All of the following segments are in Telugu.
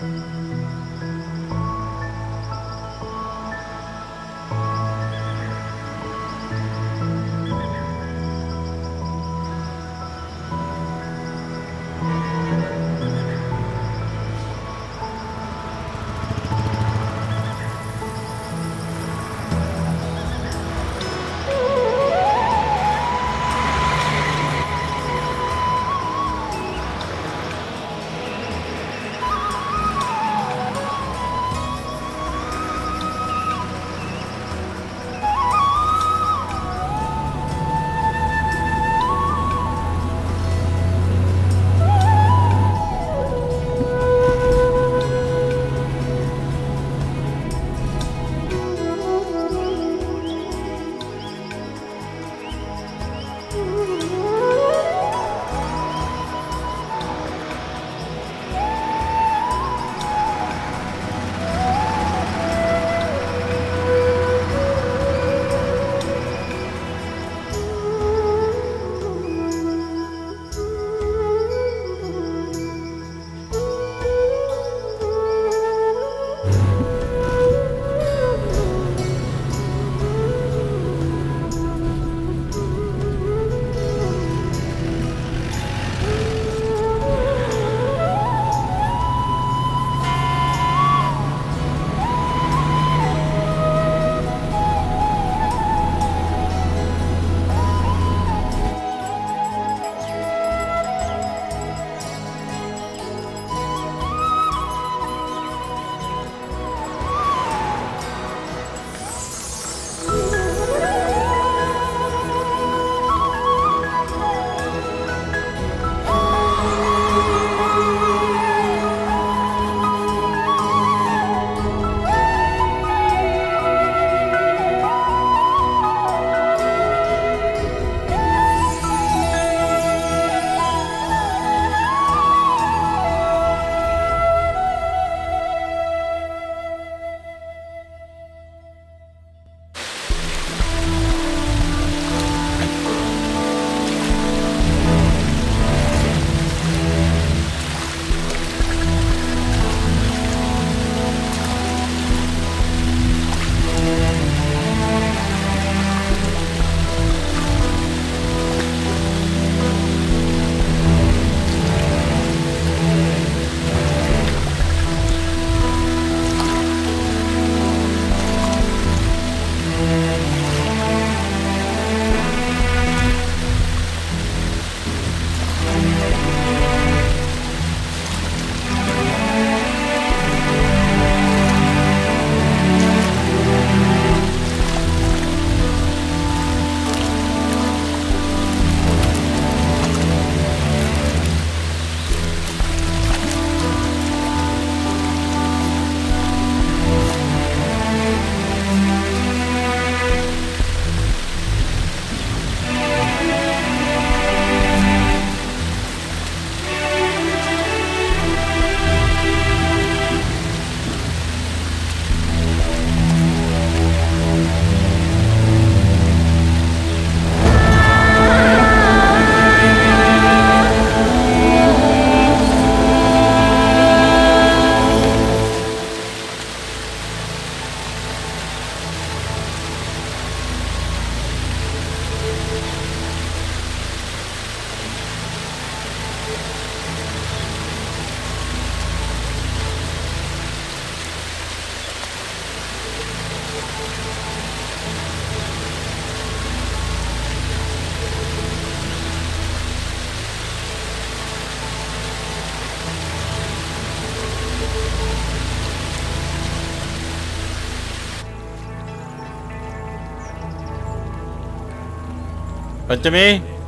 పంచమి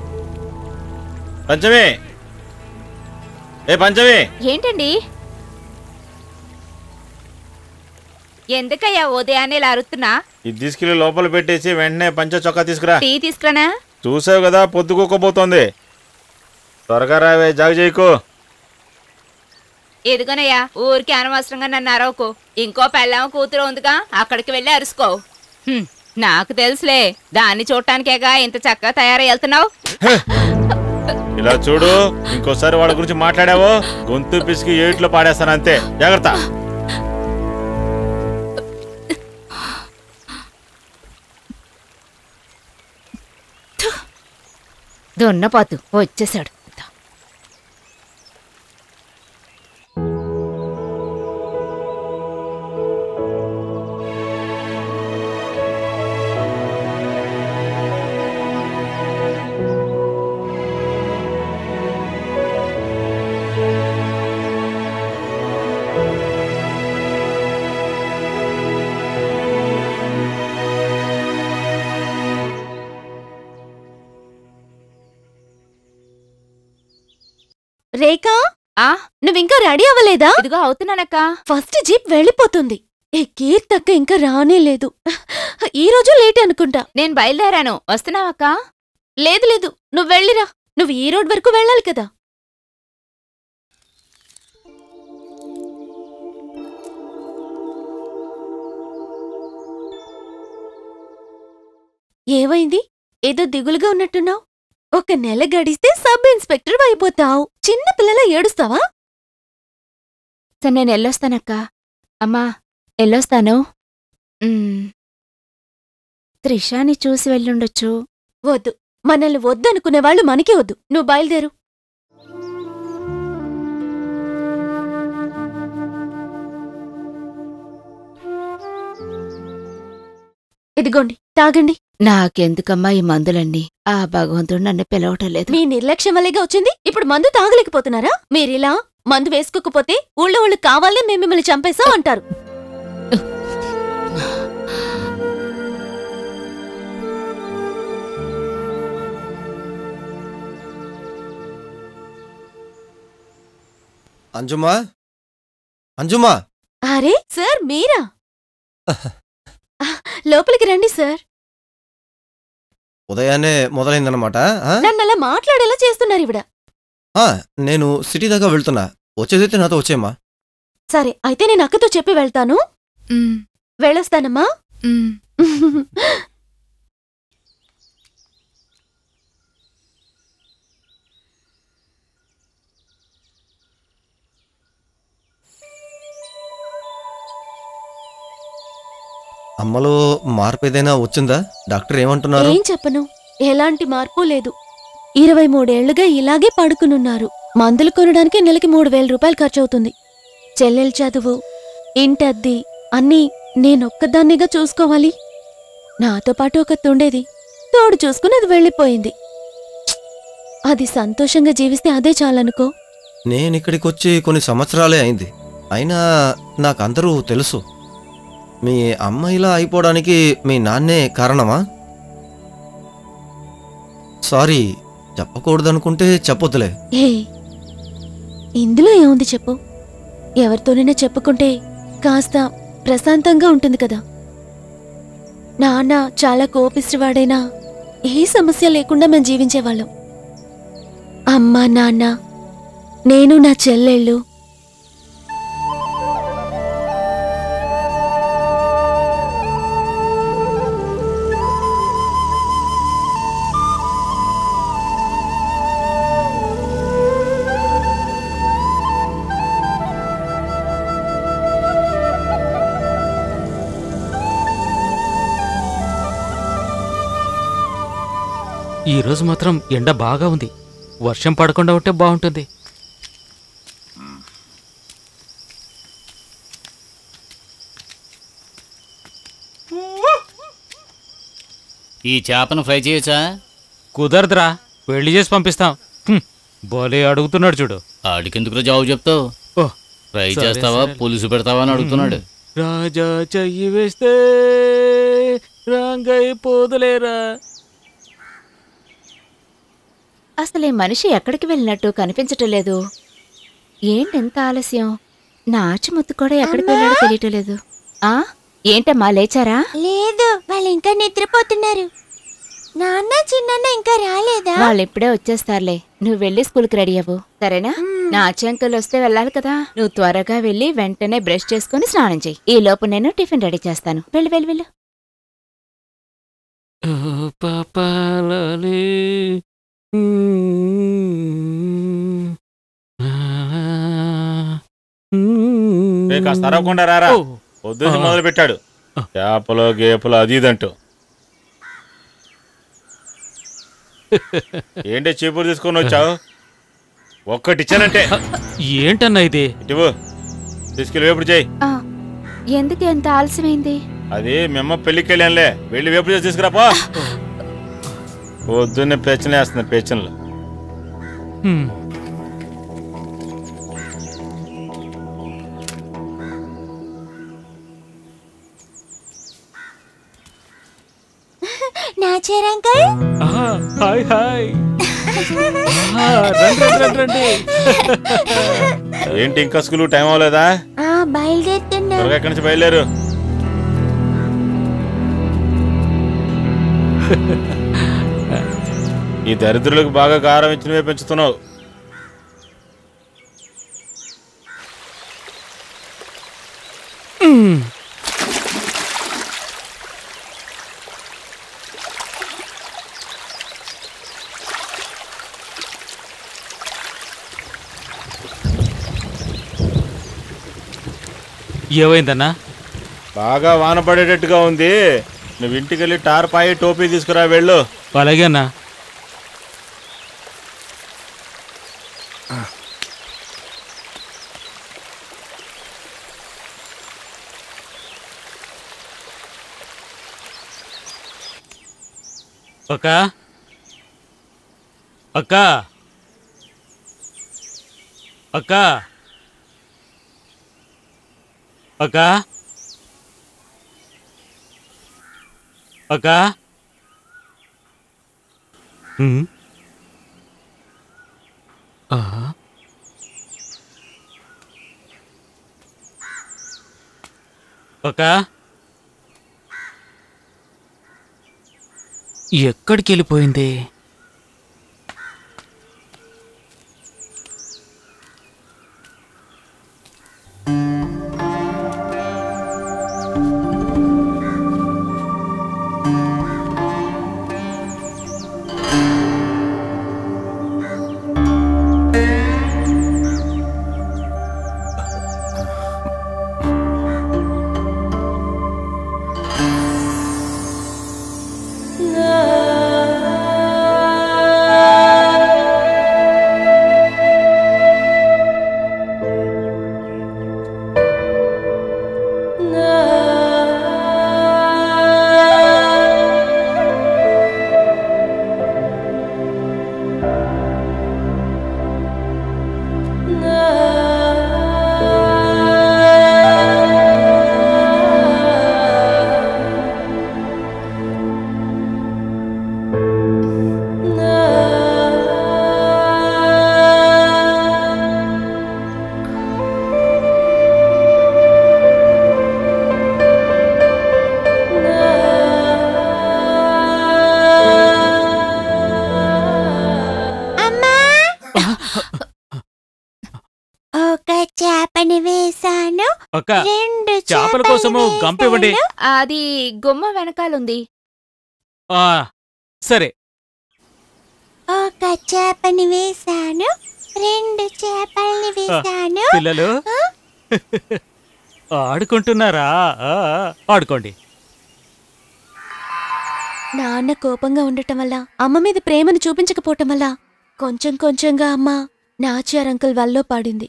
పంచమి ఏ పంచమి ఏంటండి ఎందుకయ్యా ఉదయాన్నే ఇలా అరుస్తున్నా ఇది తీసుకెళ్లి లోపల పెట్టేసి వెంటనే పంచ చొక్కా తీసుకురా టీ తీసుకురానా చూసావు కదా పొద్దుకోకపోతోంది త్వరగా రావే జాగ చేయకు ఎదుగోనయ్యా ఊరికి అనవసరంగా నన్ను అరవకు ఇంకో పెళ్ళాం కూతురు ఉందిగా అక్కడికి వెళ్ళి అరుసుకో హ్మ్, నాకు తెలుసులే దాన్ని చూడటానికేగా ఇంత చక్కగా తయారై వెళ్తున్నావు ఇలా చూడు ఇంకోసారి వాళ్ళ గురించి మాట్లాడావో గొంతు పిసికి ఏట్లో పాడేస్తాను అంతే జాగ్రత్త దున్నపోతు వచ్చేసాడు రేఖా ఆ నువ్వింకా రెడీ అవ్వలేదా ఇదిగో అవుతున్నానక్క ఫస్ట్ జీప్ వెళ్ళిపోతుంది ఏ కీర్తక్క ఇంకా రానే లేదు ఈ రోజు లేట్ అనుకుంటా నేను బయలుదేరాను వస్తున్నావక్క లేదు లేదు నువ్వు వెళ్ళిరా నువ్వు ఈ రోడ్ వరకు వెళ్ళాలి కదా ఏమైంది ఏదో దిగులుగా ఉన్నట్టున్నావు ఒక నెల గడిస్తే సబ్ ఇన్స్పెక్టర్ అయిపోతావు చిన్న పిల్లల ఏడుస్తావా సరే నేను వెళ్ళొస్తానక్క అమ్మా వెళ్ళొస్తాను ఉమ్. త్రిషాని చూసి వెళ్ళుండొచ్చు వద్దు మనల్ని వద్దనుకునే వాళ్ళు మనకే వద్దు నువ్వు బయలుదేరు ఇదిగోండి తాగండి నాకెందుకమ్మా ఈ మందులన్నీ ఆ భగవంతుడు నన్ను పిలవటం లేదు మీ నిర్లక్ష్యం వల్లేగా వచ్చింది ఇప్పుడు మందు తాగలేకపోతున్నారా మీరిలా మందు వేసుకోకపోతే ఊళ్ళో వాళ్ళు కావాలే మేము మిమ్మల్ని చంపేశాం అంటారు అంజుమా అంజుమా అరే సార్ మీరా ఆ, లోపలికి రండి సార్ ఉదయాన్నే మొదలైందనమాట ఆ? నన్ను అలా మాట్లాడేలా చేస్తున్నారు ఇవిడ ఆ, నేను సిటీ దాకా వెళ్తున్నా వచ్చేదైతే నాతో వచ్చేమ్మా సరే అయితే నేను అక్కతో చెప్పి వెళ్తాను ఉమ్, వెళ్ళొస్తానమ్మా ఉమ్. అమ్మలో మార్పు ఏదైనా వచ్చిందా డాక్టర్ ఏమంటున్నారు ఏం చెప్పను ఎలాంటి మార్పు లేదు ఇరవై మూడేళ్లుగా ఇలాగే పడుకునున్నారు మందులు కొనడానికి నెలకి మూడు వేల రూపాయలు ఖర్చవుతుంది చెల్లెలు చదువు ఇంటద్ది అన్నీ నేనొక్కదాన్నిగా చూసుకోవాలి నాతో పాటు ఒక తుండేది తోడు చూసుకుని అది వెళ్ళిపోయింది ఛ్! అది సంతోషంగా జీవిస్తే అదే చాలనుకో నేను ఇక్కడికి వచ్చి కొన్ని సంవత్సరాలే అయింది అయినా నాకు అందరూ తెలుసు మీ అమ్మ ఇలా అయిపోవడానికి మీ నాన్నే కారణమా సారీ చెప్పకూడదనుకుంటే చెప్పొద్దులే ఏ ఇందులో ఏముంది చెప్పు ఎవరితోనైనా చెప్పుకుంటే కాస్త ప్రశాంతంగా ఉంటుంది కదా నాన్న చాలా కోపిష్టివాడైనా ఏ సమస్య లేకుండా మేము జీవించేవాళ్ళం అమ్మ నాన్న నేను నా చెల్లెళ్ళు ఈ రోజు మాత్రం ఎండ బాగా ఉంది వర్షం పడకుండా ఉంటే బాగుంటుంది ఈ చేపను ఫ్రై చేయొచ్చా కుదరదురా పెళ్లి చేసి పంపిస్తాం హ్మ్, భలే అడుగుతున్నాడు చూడు ఆడికెందుకు జవాబు చెప్తావు ఓ ఫ్రై సరే, చేస్తావా సరే. పులుసు పెడతావా అని అడుగుతున్నాడు రాజా చెయ్యి వేస్తే రాంగైపోదులేరా అసలు ఈ మనిషి ఎక్కడికి వెళ్ళినట్టు కనిపించటం లేదు ఏంటెంత ఆలస్యం నా ఆచిముత్తు కూడా ఎక్కడికి వెళ్ళాడో తెలియటం లేదు ఆ ఏంటమ్మా లేచారా లేదు వాళ్ళు ఇంకా నిద్రపోతున్నారు నాన్న చిన్న ఇంకా రాలేదా వాళ్ళు ఇప్పుడే వచ్చేస్తారులే నువ్వు వెళ్ళి స్కూల్కి రెడీ అవ్వు సరేనా నా అంకుల్ వస్తే వెళ్ళాలి కదా నువ్వు త్వరగా వెళ్ళి వెంటనే బ్రష్ చేసుకుని స్నానం చెయ్యి ఈ లోపు నేను టిఫిన్ రెడీ చేస్తాను వెళ్ళి వెళ్ళి వెళ్ళు ఓ పాపాలాలే రే కాస్త అరవకుండా రారా ఓ. పొద్దున్న ఆ. మొదలు పెట్టాడు చేపలు గేపలు అది ఇదంటూ ఏంటి చీపురు తీసుకొని వచ్చావు ఒక్కటి ఇచ్చానంటే ఏంటన్నా ఇది ఇటువు తీసుకెళ్ళి వేపుడు చేయి ఆ, ఎందుకు ఎంత ఆలస్యమైంది అది మేము పెళ్ళికి వెళ్ళానులే వెళ్ళి వేపుడు చేసి తీసుకురాపో పొద్దున్నే పెచ్చలు వేస్తున్నారు పెచ్చన్లు హ్మ్. నాచర్ అంకుల్ ఆహా, హాయ్ హాయ్ ఆహా, రండి రండి రండి రండి ఏంటి ఇంకా స్కూల్ టైం అవ్వలేదా బయలుదేరుతున్నా త్వరగా ఇక్కడి నుంచి బయలుదేరు ఈ దరిద్రులకు బాగా గారం ఇచ్చినవే పెంచుతున్నావు ఏమైందన్నా బాగా వాన పడేటట్టుగా ఉంది నువ్వు ఇంటికి వెళ్ళి టార్పాయి టోపీ తీసుకురా వెళ్ళు అలాగే అన్నా అక్క అక్క అక్క అక్క అక్క హ్మ్. ఆహా. అక్క ఎక్కడికి వెళ్ళిపోయింది అమ్మా ఒక చేపని వేశాను అక్క రెండు చేపల కోసము చేపల్ని గంపివ్వండి వేశాను. అది గుమ్మ వెనకాలుంది ఆ, సరే ఒక చేపని వేశాను రెండు చేపల్ని వేశాను పిల్లలు ఆడుకుంటున్నారా ఆ, ఆడుకోండి నాన్న కోపంగా ఉండటం వల్ల అమ్మ మీద ప్రేమను చూపించకపోవటం వల్ల కొంచెం కొంచెంగా అమ్మ నాచార్ అంకుల్ వల్లో పడింది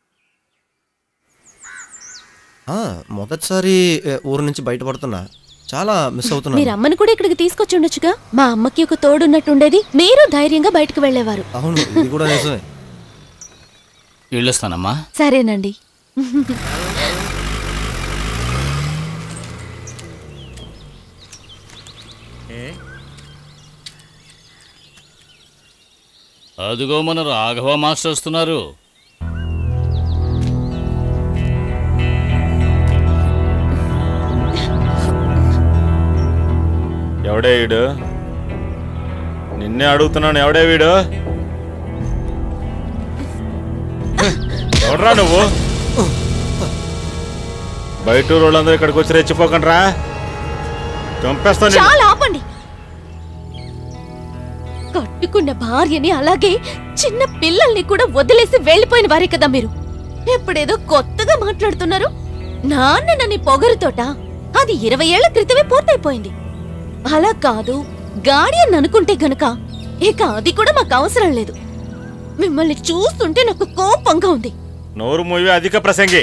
ఆ, మొదటిసారి ఏ, ఊరు నుంచి బయటపడుతున్నా చాలా మిస్ మీరు అవుతున్నాను అమ్మని కూడా ఇక్కడికి తీసుకొచ్చి ఉండొచ్చుగా మా అమ్మకి ఒక తోడున్నట్టుండేది మీరు ధైర్యంగా బయటకు వెళ్ళేవారు అవును ఇది కూడా నిజమే వెళ్ళొస్తానమ్మా సరేనండి అదిగో మన రాఘవ మాస్టర్ వస్తున్నారు ఎవడే వీడు నిన్నే అడుగుతున్నాను ఎవడే వీడు ఎవడరా నువ్వు బయట వాళ్ళందరూ ఇక్కడికి వచ్చి రెచ్చిపోకండి రా చంపేస్తాను నిన్ను. చాలా ఆపండి కట్టు కట్టుకున్న భార్యని అలాగే చిన్న పిల్లల్ని కూడా వదిలేసి వెళ్ళిపోయిన వారే కదా మీరు ఎప్పుడేదో కొత్తగా మాట్లాడుతున్నారు నాన్న నన్ను పొగరుతోట అది ఇరవై ఏళ్ల క్రితమే పూర్తయిపోయింది అలా కాదు గాడి అని అనుకుంటే గనక ఇక అది కూడా మాకు అవసరం లేదు మిమ్మల్ని చూస్తుంటే నాకు కోపంగా ఉంది నోరు మూవి అధిక ప్రసంగి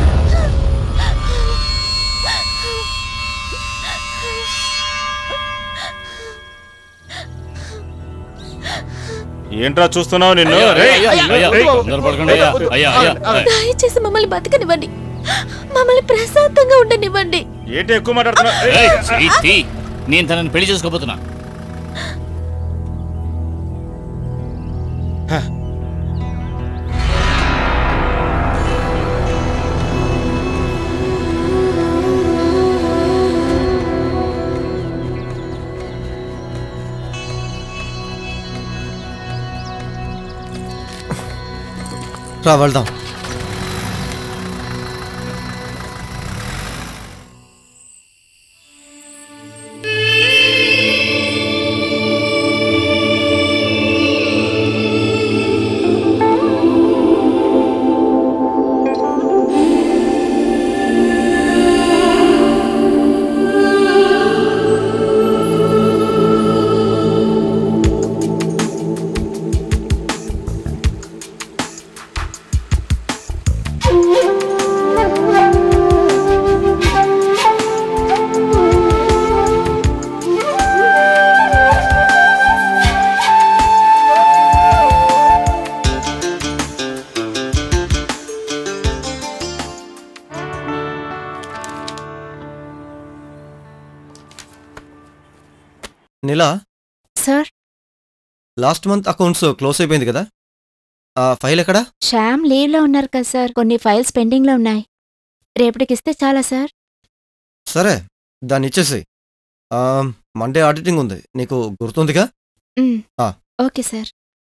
ఏంట్రా చూస్తున్నావు నిన్ను అయ్యా, రేయ్, అయ్యా, అయ్యా, రేయ్, అయ్యా, తొందరపడకండి అయ్యా, అయ్యా, అయ్యా, అయ్యా. దయచేసి మమ్మల్ని బతకనివ్వండి మమ్మల్ని ప్రశాంతంగా ఉండనివ్వండి ఏంటి ఎక్కువ మాట్లాడుతున్నావు రేయ్, ఏయ్, చెయ్యి తీ. నేను తనని పెళ్లి చేసుకోబోతున్నా రా వెళ్దాం నీలా sir last month accounts close అయిపోయింది కదా ఆ ఫైల్ ఎక్కడా శ్యామ్ లీవ్లో ఉన్నారు కదా సార్ కొన్ని ఫైల్స్ పెండింగ్లో ఉన్నాయి రేపటికిస్తే చాలా సార్ సరే దాన్ని ఇచ్చేసి మండే ఆడిటింగ్ ఉంది నీకు గుర్తుందిగా ఉమ్, ఆ. ఓకే సార్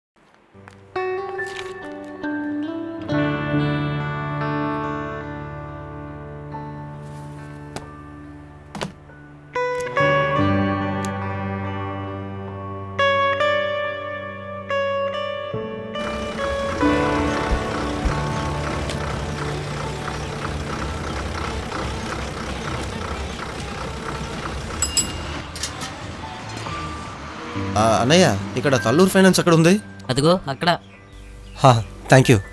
ఆ, అన్నయ్య ఇక్కడ తల్లూరు ఫైనాన్స్ ఎక్కడ ఉంది అదిగో అక్కడ thank you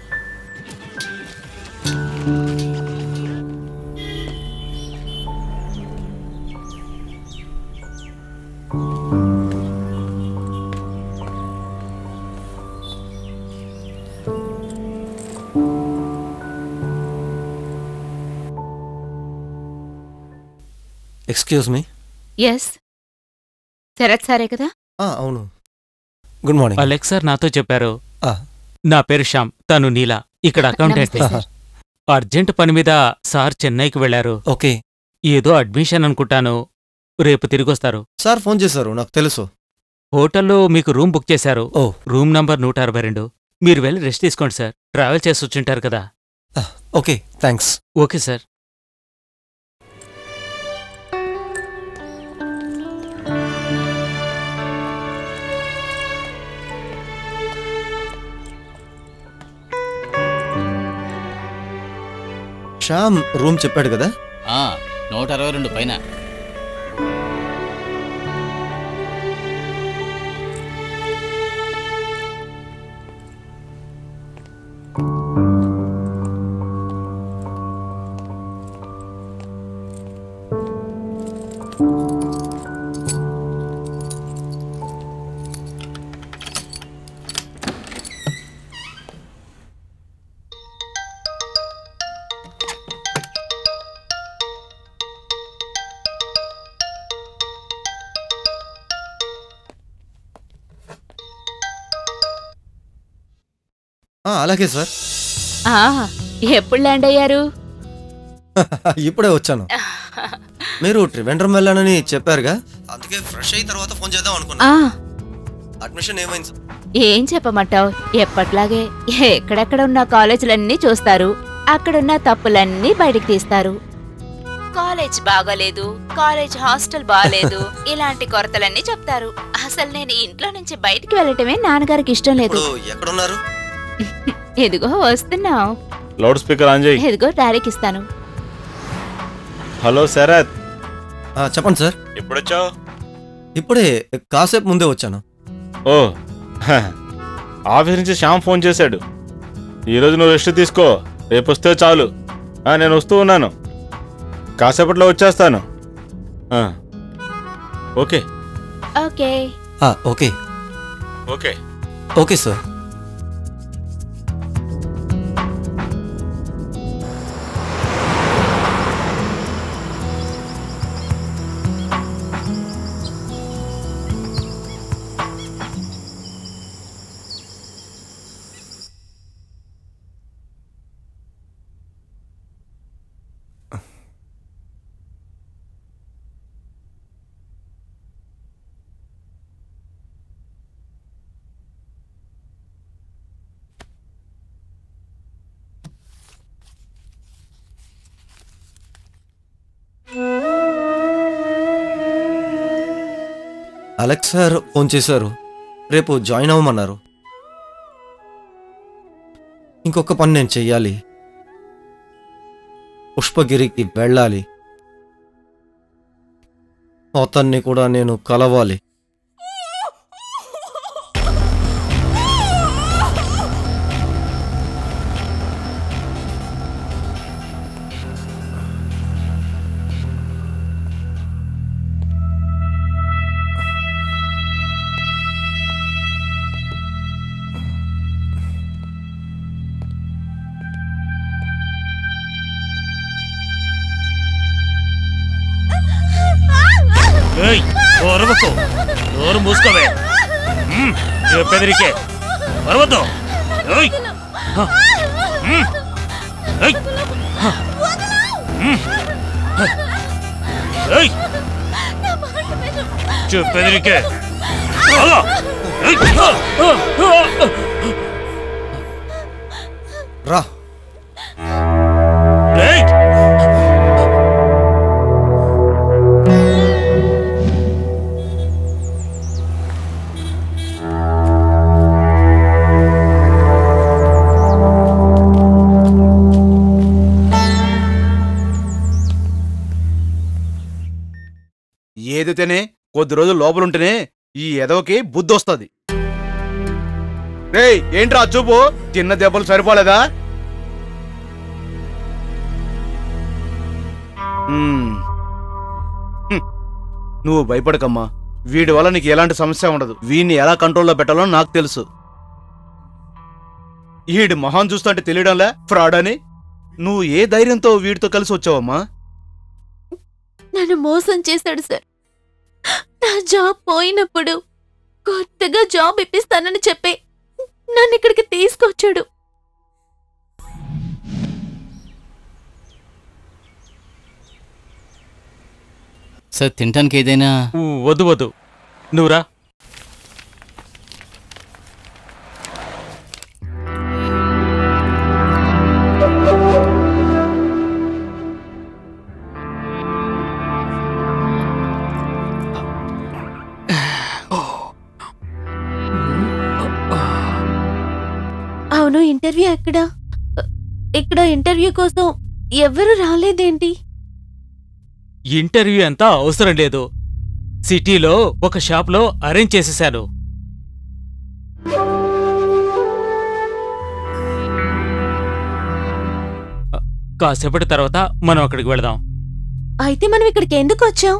excuse me yes Sharath సారే కదా అవును గుడ్ మార్నింగ్ అలెక్స్ సార్ నాతో చెప్పారు ఆ. నా పేరు శ్యామ్ తను నీలా ఇక్కడ అకౌంటెంట్ నమస్తే సార్. అర్జెంట్ పని మీద సార్ చెన్నైకి వెళ్లారు ఓకే ఏదో అడ్మిషన్ అనుకుంటాను రేపు తిరిగొస్తారు సార్ ఫోన్ చేశారు నాకు తెలుసు హోటల్లో మీకు రూమ్ బుక్ చేశారు ఓ రూమ్ నంబర్ నూట అరవై రెండు మీరు వెళ్ళి రెస్ట్ తీసుకోండి సార్ ట్రావెల్ చేసి వచ్చింటారు కదా okay thanks okay sir Shyam room చెప్పాడు కదా ఆ, నూట అరవై రెండు పైన ఆ, అలాగే సార్ ఆ, ఎప్పుడు ల్యాండ్ అయ్యారు ఇప్పుడే వచ్చాను మీరు త్రివేంద్రం వెళ్ళానని చెప్పారుగా అందుకే ఫ్రెష్ అయిన తర్వాత ఫోన్ చేద్దాం అనుకున్నా ఆ, అడ్మిషన్ ఏమైంది సార్? ఏం చెప్పమంటావు ఎప్పట్లాగే ఎక్కడెక్కడ ఉన్న కాలేజీలన్నీ చూస్తారు అక్కడున్న తప్పులన్నీ బయటికి తీస్తారు కాలేజ్ బాగోలేదు కాలేజ్ హాస్టల్ బాగలేదు ఇలాంటి కొరతలన్నీ చెప్తారు అసలు నేను ఇంట్లో నుంచి బయటికి వెళ్ళటమే నాన్నగారికి ఇష్టం లేదు ఇప్పుడు ఎక్కడున్నారు ఎదిగో వస్తున్నావు లౌడ్ స్పీకర్ ఆన్ చేయి ఎదిగో డాడీకి ఇస్తాను హలో శరత్ ఆ, చెప్పండి సార్ ఎప్పుడొచ్చావు ఇప్పుడే కాసేపు ముందే వచ్చాను ఓ హ. ఆఫీస్ నుంచి శ్యామ్ ఫోన్ చేశాడు ఈరోజు నువ్వు రెస్ట్ తీసుకో రేపు వస్తే చాలు ఆ, నేను వస్తూ ఉన్నాను కాసేపట్లో వచ్చేస్తాను ఆ. ఓకే ఓకే ఆ, okay okay okay sir Alex sir phone చేశారు రేపు జాయిన్ అవ్వమన్నారు ఇంకొక పని నేను చెయ్యాలి పుష్పగిరికి వెళ్ళాలి అతన్ని కూడా నేను కలవాలి ఏయ్ ఒరవకు నోరు మూసుకోవే మ్మ్, చెప్పెదిరికే ఒరవద్దు ఏయ్ హ, మ్మ్, ఏయ్ హ, మ్మ్, హ, ఏయ్ చెప్పెదిరికే అలా, ఏయ్, ఆ, ఆ, ఆ. రా ఏయ్ ఏదైతేనే కొద్ది రోజులు లోపలుంటేనే ఈ ఎదవకి బుద్ధి వస్తుంది రేయ్ ఏంట్రా ఆ చూపు తిన్న దెబ్బలు సరిపోలేదా మ్మ్. హ్మ్. నువ్వు భయపడకమ్మా వీడి వల్ల నీకు ఎలాంటి సమస్య ఉండదు వీడిని ఎలా కంట్రోల్లో పెట్టాలో నాకు తెలుసు ఈడి మొహం చూస్తుంటే తెలియడంలే ఫ్రాడ్ అని నువ్వు ఏ ధైర్యంతో వీడితో కలిసి వచ్చావమ్మా నన్ను మోసం చేశాడు సార్ నా జాబ్ పోయినప్పుడు కొత్తగా జాబ్ ఇప్పిస్తానని చెప్పి నన్ను ఇక్కడికి తీసుకొచ్చాడు సార్ తినడానికి ఏదైనా ఊ, వద్దు వద్దు నువ్వురా అవును ఇంటర్వ్యూ ఎక్కడా ఇక్కడ ఇంటర్వ్యూ కోసం ఎవరు రాలేదేంటి ఇంటర్వ్యూ అంతా అవసరం లేదు సిటీలో ఒక షాప్లో అరేంజ్ చేసేశాను కాసేపటి తర్వాత మనం అక్కడికి వెళదాం అయితే మనం ఇక్కడికి ఎందుకు వచ్చాం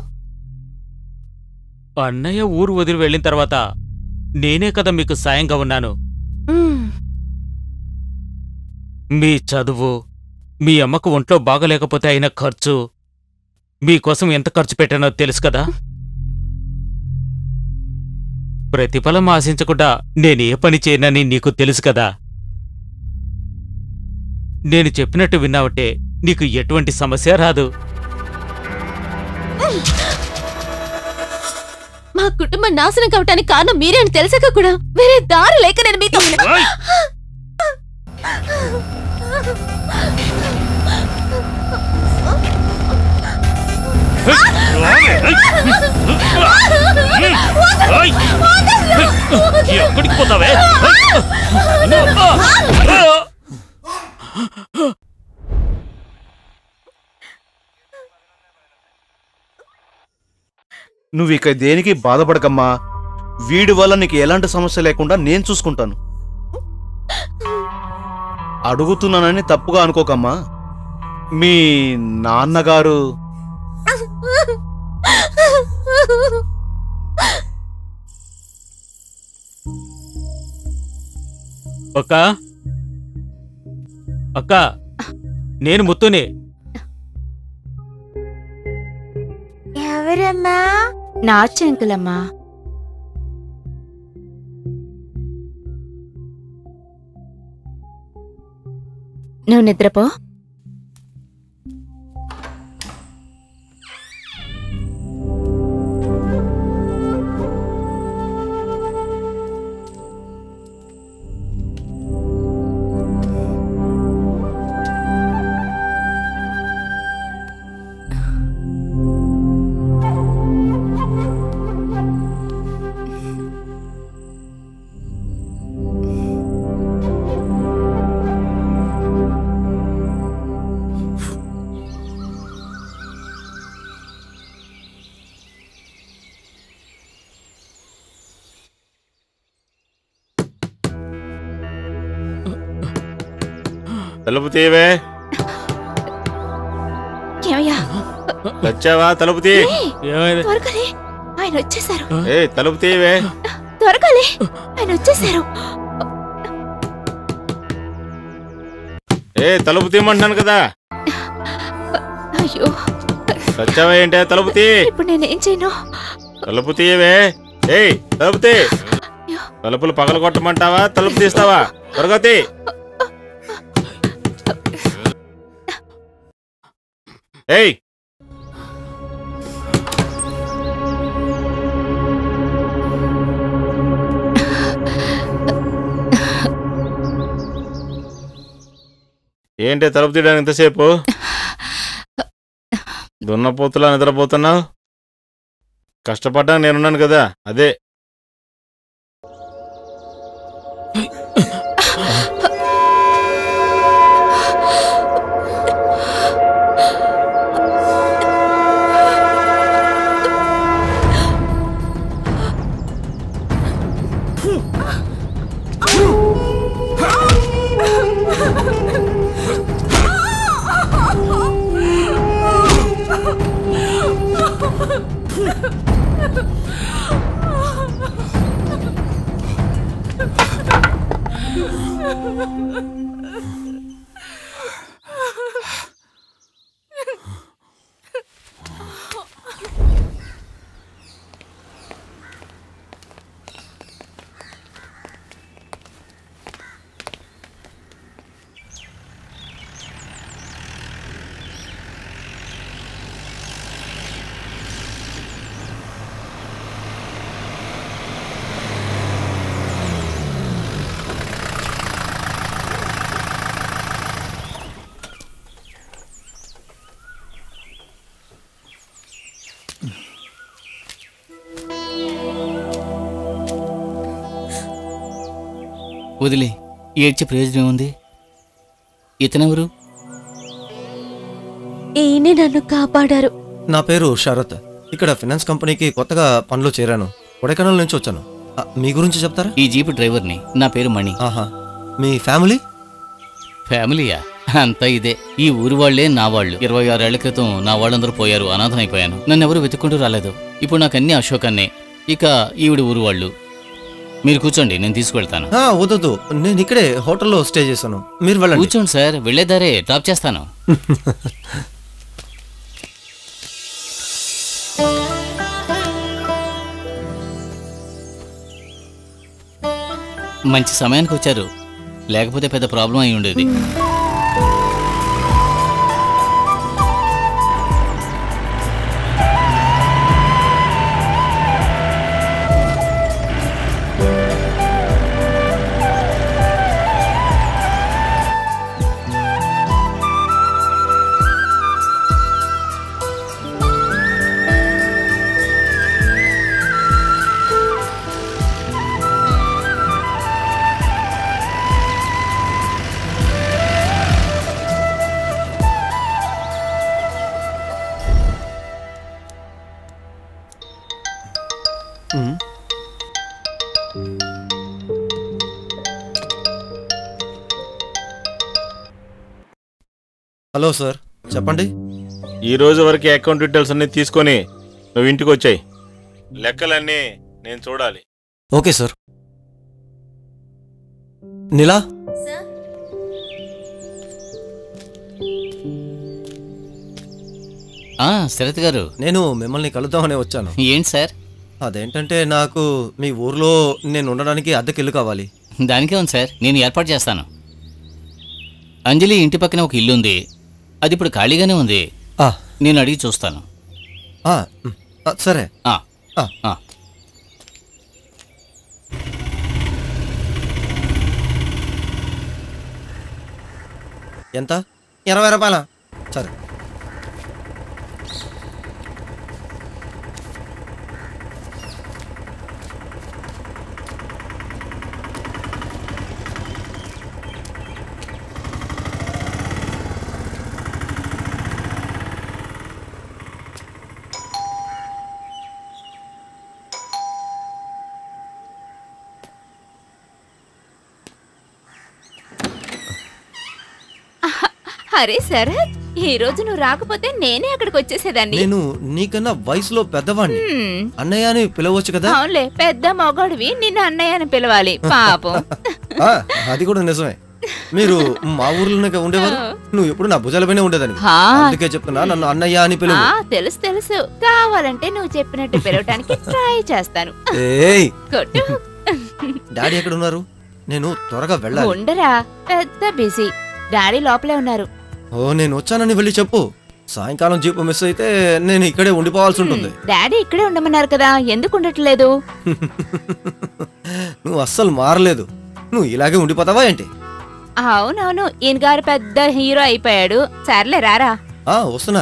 అన్నయ్య ఊరు వదిలి వెళ్ళిన తర్వాత నేనే కదా మీకు సాయంగా ఉన్నాను మీ చదువు మీ అమ్మకు ఒంట్లో బాగలేకపోతే అయిన ఖర్చు మీకోసం ఎంత ఖర్చు పెట్టానో తెలుసు కదా ప్రతిఫలం ఆశించకుండా నేనే పని చేయనని నీకు తెలుసు కదా నేను చెప్పినట్టు విన్నావటే నీకు ఎటువంటి సమస్య రాదు మా కుటుంబం నాశనం కావటానికి కారణం మీరే అని తెలిసాక కూడా వేరే దారి లేక నేను మీతో ఓయ్! ఎక్కడికి పోతావే నువ్వు ఇక దేనికి బాధపడకమ్మా వీడి వల్ల నీకు ఎలాంటి సమస్య లేకుండా నేను చూసుకుంటాను అడుగుతున్నానని తప్పుగా అనుకోకమ్మా మీ నాన్నగారు అక్క అక్క నేను ముత్తుని ఎవరమ్మా నా చెంకులమ్మా నువ్వు నిద్రపో తలుపు తీయవే ఏమయ్యా వచ్చావా తలుపు తీ ఏమైంది త్వరగాలే ఆయన వచ్చేసారు ఏ తలుపు తీయవే త్వరగాలే ఆయన వచ్చేసారు ఏ తలుపు తీయమంటున్నాను కదా అయ్యో వచ్చావా ఏంటే తలుపు తీ ఇప్పుడు నేనేం చేయను తలుపు తీయవే ఏయ్ తలుపు తీ తలుపులు పగల కొట్టమంటావా తలుపు తీస్తావా త్వరగా తీ ఏయ్ ఏంటి తలుపు తీయడానికి ఎంతసేపు దున్నపోతులా నిద్రపోతున్నావు కష్టపడ్డా నేనున్నాను కదా అదే వదిలే ఏడ్చే ప్రయోజనం ఏముంది ఇతనెవరు ఈయనే నన్ను కాపాడారు నా పేరు శరత్ ఇక్కడ ఫినాన్స్ కంపెనీకి కొత్తగా పనిలో చేరాను కొడైకెనాల్ నుంచి వచ్చాను ఆ, మీ గురించి చెప్తారా ఈ జీపు డ్రైవర్ని నా పేరు మణి ఆహా మీ ఫ్యామిలీ ఫ్యామిలీయా అంతా ఇదే ఈ ఊరి వాళ్లే నా వాళ్ళు ఇరవై ఆరేళ్ల క్రితం నా వాళ్ళందరూ పోయారు అనాథనైపోయాను నన్ను ఎవరు వెతుక్కుంటూ రాలేదు ఇప్పుడు నాకు అన్ని అశోకన్నే ఇక ఈవిడ ఊరు వాళ్ళు మీరు కూర్చోండి నేను తీసుకువెళ్తాను ఆ, వద్దొద్దు నేను ఇక్కడే హోటల్లో స్టే చేశాను మీరు వెళ్ళండి కూర్చోండి సార్ వెళ్ళేదారే డ్రాప్ చేస్తాను మంచి సమయానికి వచ్చారు లేకపోతే పెద్ద ప్రాబ్లం అయి ఉండేది హలో సార్ చెప్పండి ఈ రోజు వరకు అకౌంట్ డీటెయిల్స్ అన్ని తీసుకొని నువ్వు ఇంటికి వచ్చాయి లెక్కలన్నీ నేను చూడాలి ఓకే సార్ నీలా ఆ శరత్ గారు నేను మిమ్మల్ని కలుద్దామని వచ్చాను ఏంటి సార్ అదేంటంటే నాకు మీ ఊర్లో నేను ఉండడానికి అద్దెకి ఇల్లు కావాలి దానికే ఉంది సార్ నేను ఏర్పాటు చేస్తాను అంజలి ఇంటి పక్కన ఒక ఇల్లు ఉంది అది ఇప్పుడు ఖాళీగానే ఉంది ఆ, నేను అడిగి చూస్తాను ఆ, మ్, ఆ, సరే ఆ, ఆ, ఆ. ఎంత ఇరవై రూపాయల సరే అరే శరత్ ఈ రోజు నువ్వు రాకపోతే నేనే అక్కడికి వచ్చేసేదాన్ని నేను నీకన్నా వయసులో పెద్దవాణ్ణి హ్మ్. అన్నయ్య అని పిలవచ్చు కదా అవునులే పెద్ద మొగాడివి నిన్ను అన్నయ్య అని పిలవాలి పాపం ఆ, అది కూడా నిజమే మీరు మా ఊర్లోనే కదా ఉండేవారు నువ్వు ఎప్పుడు నా భుజాలపైనే ఉండేదాన్ని హా, అందుకే చెప్తున్నా నన్ను అన్నయ్య అని పిలువు ఆ, తెలుసు తెలుసు కావాలంటే నువ్వు చెప్పినట్టు పిలవటానికి ట్రై చేస్తాను ఏయ్ కొట్టు డాడీ ఎక్కడ ఉన్నారు నేను త్వరగా వెళ్ళాలి ఉండరా పెద్ద బిజీ డాడీ లోపలే ఉన్నారు ఓ నేను వచ్చానని వెళ్ళి చెప్పు సాయంకాలం జీపు మిస్ అయితే నేను ఇక్కడే ఉండిపోవాల్సి ఉంటుంది డాడీ ఇక్కడే ఉండమన్నారు కదా ఎందుకు ఉండట్లేదు నువ్వు అస్సలు మారలేదు నువ్వు ఇలాగే ఉండిపోతావా ఏంటి అవునవును ఈయన గారు పెద్ద హీరో అయిపోయాడు సర్లే రారా ఆ వస్తున్నా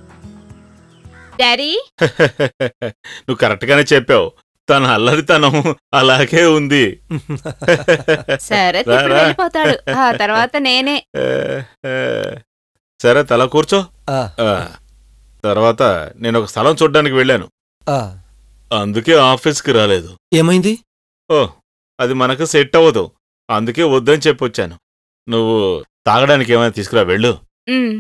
డాడీ నువ్వు కరెక్ట్గానే చెప్పావు తన అల్లరితనం అలాగే ఉంది సరే రా, ఇప్పుడు రా. వెళ్ళిపోతాడు ఆ తర్వాత నేనే ఏ, ఏ. సరే తల కూర్చో ఆ, ఆ, తర్వాత నేను ఒక స్థలం చూడ్డానికి వెళ్ళాను ఆ. అందుకే ఆఫీస్కి రాలేదు ఏమైంది ఓ అది మనకు సెట్ అవ్వదు అందుకే వద్దని చెప్పొచ్చాను నువ్వు తాగడానికి ఏమైనా తీసుకురా వెళ్ళు ఉమ్,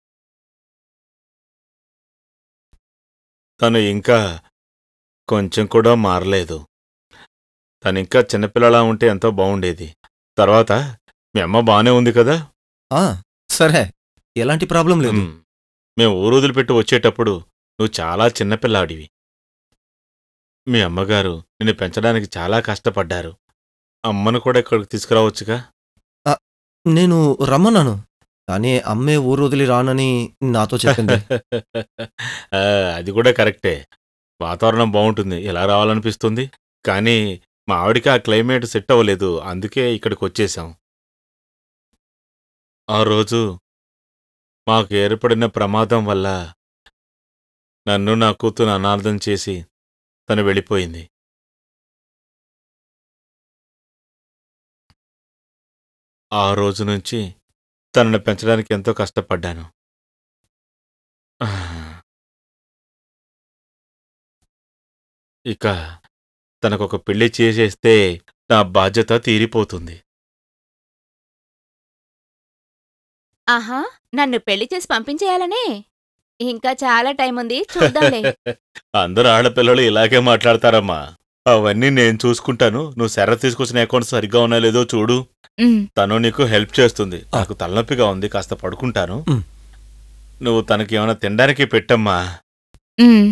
తను ఇంకా కొంచెం కూడా మారలేదు తను ఇంకా చిన్నపిల్లలా ఉంటే ఎంతో బాగుండేది తర్వాత మీ అమ్మ బానే ఉంది కదా ఆ సరే ఎలాంటి ప్రాబ్లం లేదు ఉమ్. మేము ఊరు వదిలిపెట్టి వచ్చేటప్పుడు నువ్వు చాలా చిన్నపిల్లాడివి మీ అమ్మగారు నిన్ను పెంచడానికి చాలా కష్టపడ్డారు అమ్మను కూడా ఇక్కడికి తీసుకురావచ్చుగా నేను రమ్మన్నాను కానీ అమ్మే ఊరు వదిలి రానని నాతో చెప్పింది ఆ, అది కూడా కరెక్టే వాతావరణం బాగుంటుంది ఎలా రావాలనిపిస్తుంది కానీ మా ఆవిడికి ఆ క్లైమేట్ సెట్ అవ్వలేదు అందుకే ఇక్కడికి వచ్చేసాం ఆ రోజు మాకు ఏర్పడిన ప్రమాదం వల్ల నన్ను నా కూతురు అనార్థం చేసి తను వెళ్ళిపోయింది ఆ రోజు నుంచి తనను పెంచడానికి ఎంతో కష్టపడ్డాను ఇక తనకొక పెళ్లి చేసేస్తే నా బాధ్యత తీరిపోతుంది ఆహా నన్ను పెళ్లి చేసి పంపించేయాలనే ఇంకా చాలా టైం ఉంది చూద్దాంలే అందరు ఆడపిల్లలు ఇలాగే మాట్లాడతారమ్మా అవన్నీ నేను చూసుకుంటాను నువ్వు శర తీసుకొచ్చిన అకౌంట్ సరిగ్గా ఉన్నా లేదో చూడు ఉమ్, తను నీకు హెల్ప్ చేస్తుంది నాకు తలనొప్పిగా ఉంది కాస్త పడుకుంటాను ఉమ్. నువ్వు తనకి ఏమైనా తినడానికి పెట్టమ్మా ఉమ్.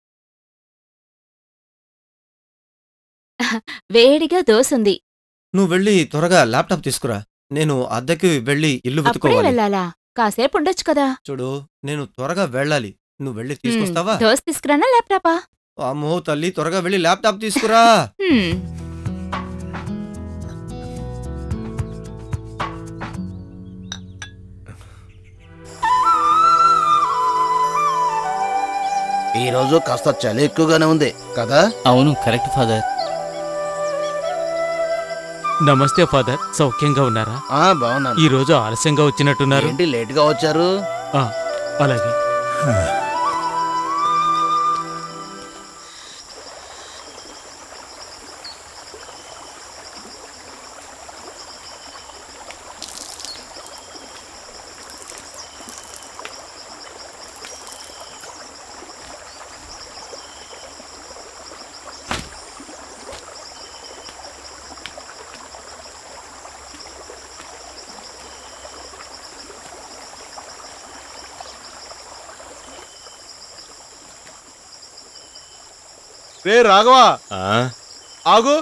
వేడిగా దోసుంది నువ్వు వెళ్ళి త్వరగా ల్యాప్టాప్ తీసుకురా నేను అద్దెకి వెళ్ళి ఇల్లు అప్పుడే వెతుకోవాలి వెళ్ళాలా కాసేపు ఉండొచ్చు కదా చూడు నేను త్వరగా వెళ్ళాలి నువ్వు వెళ్ళి ఉమ్, తీసుకొస్తావా దోశ తీసుకురానా ల్యాప్టాపా అమ్మో తల్లి త్వరగా వెళ్ళి ల్యాప్టాప్ తీసుకురా ఉమ్, ఈ రోజు కాస్త చలి ఎక్కువగానే ఉంది కదా అవును కరెక్ట్ ఫాదర్ నమస్తే ఫాదర్ సౌఖ్యంగా ఉన్నారా ఆ బాగున్నాను ఈ రోజు ఆలస్యంగా వచ్చినట్టున్నారు ఏంటి లేట్ గా వచ్చారు ఆ, అలాగే రే రాఘవా ఆ? ఆగు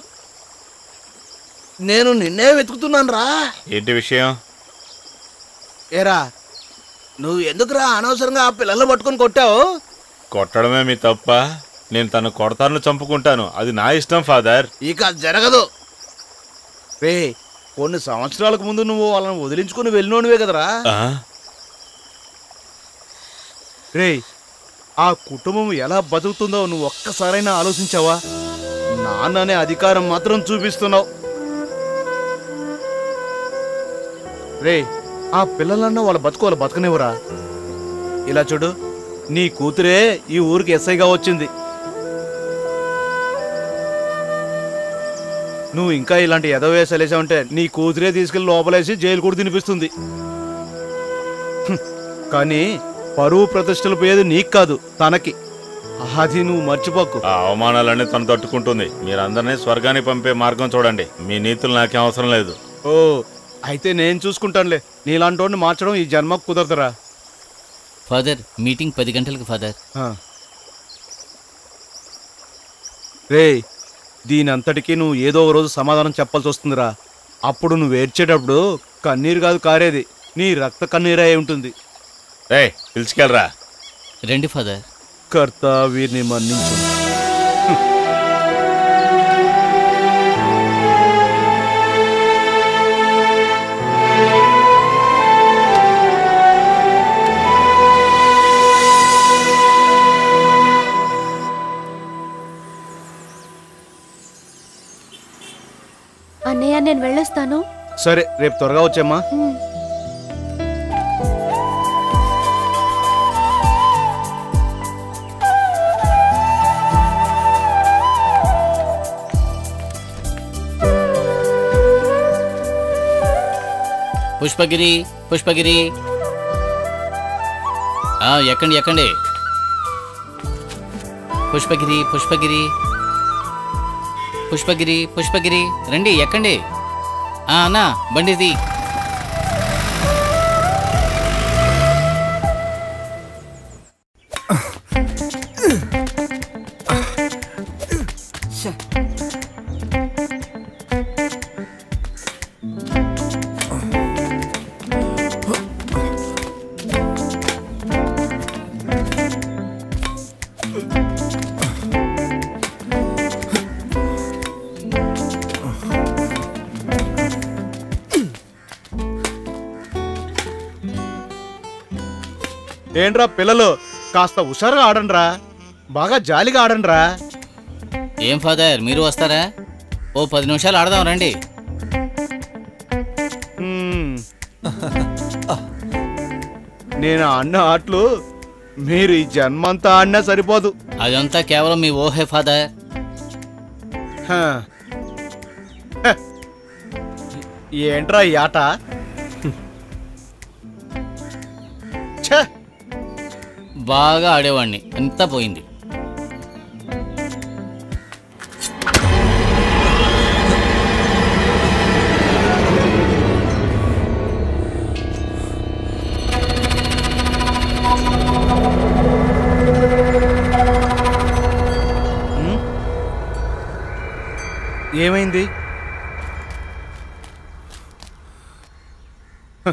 నేను నిన్నే వెతుకుతున్నాను రా ఏంటి విషయం ఏరా నువ్వు ఎందుకురా అనవసరంగా ఆ పిల్లల్ని పట్టుకొని కొట్టావు కొట్టడమే మీ తప్ప నేను తను కొడతాను చంపుకుంటాను అది నా ఇష్టం ఫాదర్ ఇక అది జరగదు రే కొన్ని సంవత్సరాలకు ముందు నువ్వు వాళ్ళని వదిలించుకుని వెళ్ళినోనివే కదరా ఆ? రే ఆ కుటుంబం ఎలా బతుకుతుందో నువ్వు ఒక్కసారైనా ఆలోచించావా నాన్ననే అధికారం మాత్రం చూపిస్తున్నావు రే ఆ పిల్లలన్నా వాళ్ళ బతుకు వాళ్ళ బతకనివ్వరా ఇలా చూడు నీ కూతురే ఈ ఊరికి ఎస్ఐగా వచ్చింది నువ్వు ఇంకా ఇలాంటి ఎదవేసాలు వేసావంటే నీ కూతురే తీసుకెళ్లి లోపలేసి జైలు కూడా తినిపిస్తుంది హ్మ్. కానీ పరువు ప్రతిష్టలు పోయేది నీకు కాదు తనకి అది నువ్వు మర్చిపోకు ఆ అవమానాలన్నీ తను తట్టుకుంటుంది మీరందరినీ స్వర్గానికి పంపే మార్గం చూడండి మీ నీతులు నాకేం అవసరం లేదు ఓ అయితే నేను చూసుకుంటానులే నీలాంటి మార్చడం ఈ జన్మకు కుదరదురా ఫాదర్ మీటింగ్ పది గంటలకు ఫాదర్ ఆ. రేయ్ దీని అంతటికీ నువ్వు ఏదో ఒక రోజు సమాధానం చెప్పాల్సి వస్తుందిరా అప్పుడు నువ్వు ఏడ్చేటప్పుడు కన్నీరు కాదు కారేది నీ రక్త కన్నీరే అయి ఉంటుంది రే పిలుచుకెళ్ళరా రండి ఫాదర్ కర్త వీరిని మన్నించు అన్నయ్య నేను వెళ్ళొస్తాను సరే రేపు త్వరగా వచ్చేమ్మా ఉమ్. పుష్పగిరి పుష్పగిరి ఆ, ఎక్కండి ఎక్కండి పుష్పగిరి పుష్పగిరి పుష్పగిరి పుష్పగిరి రండి ఎక్కండి ఆ, అన్నా బండిది ఏంట్రా పిల్లలు కాస్త హుషారుగా ఆడండ్రా బాగా జాలిగా ఆడండ్రా ఏం ఫాదర్ మీరు వస్తారా ఓ పది నిమిషాలు ఆడదాం రండి మ్మ్. నేను అన్న ఆటలు మీరు ఈ జన్మంతా ఆడినా సరిపోదు అదంతా కేవలం మీ ఓహే ఫాదర్ హ. హ. ఏంట్రా ఈ ఆట ఛే బాగా ఆడేవాడిని అంతా పోయింది ఏమైంది హ.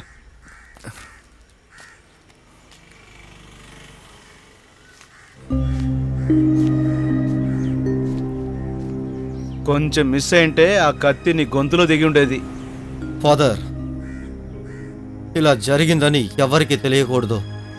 కొంచెం మిస్ అయింటే ఆ కత్తి నీ గొంతులో దిగి ఉండేది ఫాదర్ ఇలా జరిగిందని ఎవరికి తెలియకూడదు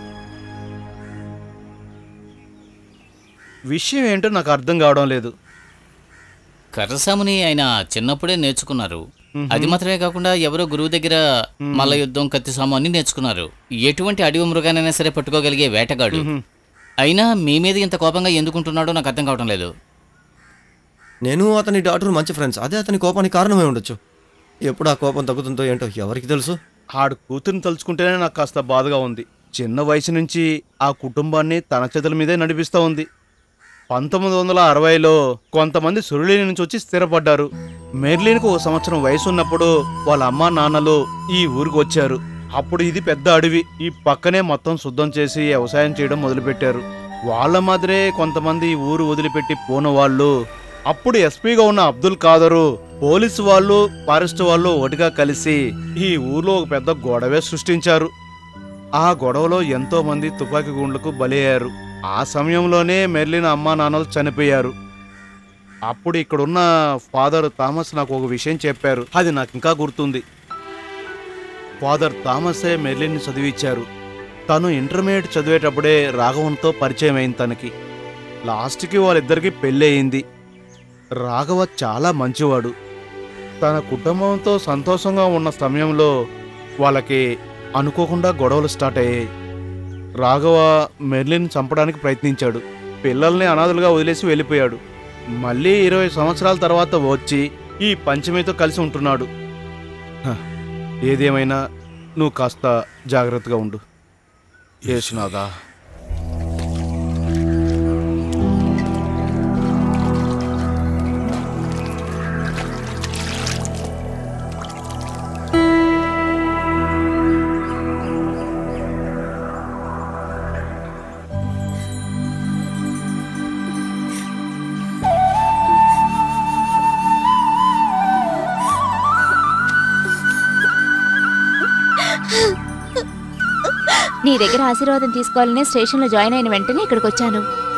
విషయం ఏంటో నాకు అర్థం కావడం లేదు కర్రసాముని ఆయన చిన్నప్పుడే నేర్చుకున్నారు అది మాత్రమే కాకుండా ఎవరో గురువు దగ్గర మల్ల యుద్ధం కత్తి సాము అన్ని నేర్చుకున్నారు ఎటువంటి అడవి మృగానైనా సరే పట్టుకోగలిగే వేటగాడు అయినా మీ మీద ఇంత కోపంగా ఎందుకుంటున్నాడో నాకు అర్థం కావటం లేదు నేను అతని డాక్టర్ మంచి ఫ్రెండ్స్ అదే అతని కోపానికి కారణమై ఉండొచ్చు ఎప్పుడు ఆ కోపం తగ్గుతుందో ఏంటో ఎవరికి తెలుసు ఆడు కూతుర్ని తలుచుకుంటేనే నాకు కాస్త బాధగా ఉంది చిన్న వయసు నుంచి ఆ కుటుంబాన్ని తన చేతుల మీదే నడిపిస్తూ ఉంది పంతొమ్మిది వందల అరవైలో కొంతమంది సురులేని నుంచి వచ్చి స్థిరపడ్డారు మెర్లిన్కు ఓ సంవత్సరం వయసు ఉన్నప్పుడు వాళ్ళ అమ్మా నాన్నలు ఈ ఊరికి వచ్చారు అప్పుడు ఇది పెద్ద అడవి ఈ పక్కనే మొత్తం శుద్ధం చేసి వ్యవసాయం చేయడం మొదలుపెట్టారు వాళ్ళ మాదిరే కొంతమంది ఈ ఊరు వదిలిపెట్టి పోన వాళ్ళు అప్పుడు ఎస్పీగా ఉన్న అబ్దుల్ ఖాదరు పోలీసు వాళ్ళు ఫారెస్ట్ వాళ్ళు ఒకటిగా కలిసి ఈ ఊర్లో ఒక పెద్ద గొడవే సృష్టించారు ఆ గొడవలో ఎంతో మంది తుపాకీ గుండ్లకు బలయ్యారు ఆ సమయంలోనే మెర్లిన అమ్మా నాన్నలు చనిపోయారు అప్పుడు ఇక్కడున్న ఫాదర్ థామస్ నాకు ఒక విషయం చెప్పారు అది నాకు ఇంకా గుర్తుంది ఫాదర్ థామసే మెర్లిన్ని చదివించారు తను ఇంటర్మీడియట్ చదివేటప్పుడే రాఘవన్తో పరిచయం అయింది తనకి లాస్ట్కి వాళ్ళిద్దరికి పెళ్ళి అయింది రాఘవ చాలా మంచివాడు తన కుటుంబంతో సంతోషంగా ఉన్న సమయంలో వాళ్ళకి అనుకోకుండా గొడవలు స్టార్ట్ అయ్యాయి రాఘవ మెర్లిన్ చంపడానికి ప్రయత్నించాడు పిల్లల్ని అనాథలుగా వదిలేసి వెళ్ళిపోయాడు మళ్ళీ ఇరవై సంవత్సరాల తర్వాత వచ్చి ఈ పంచమితో కలిసి ఉంటున్నాడు హ, ఏదేమైనా నువ్వు కాస్త జాగ్రత్తగా ఉండు యేసునాథా నీ దగ్గర ఆశీర్వాదం తీసుకోవాలనే స్టేషన్లో జాయిన్ అయిన వెంటనే ఇక్కడికి వచ్చాను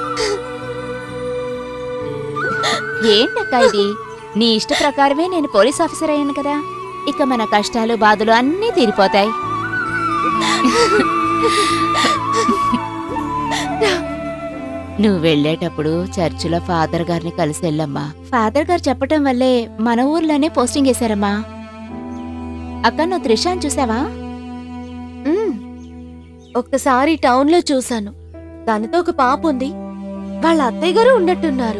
ఏంటక్క ఇది నీ ఇష్ట ప్రకారమే నేను పోలీస్ ఆఫీసర్ అయ్యాను కదా ఇక మన కష్టాలు బాధలు అన్నీ తీరిపోతాయి నువ్వు వెళ్ళేటప్పుడు చర్చిలో ఫాదర్ గారిని కలిసి వెళ్ళమ్మా ఫాదర్ గారు చెప్పటం వల్లే మన ఊర్లోనే పోస్టింగ్ వేశారమ్మా అక్క నువ్వు త్రిషాన్ చూసావా మ్మ్. ఒక్కసారి టౌన్లో చూశాను దానితో ఒక పాప ఉంది వాళ్ళ అత్తయ్య గారు ఉన్నట్టున్నారు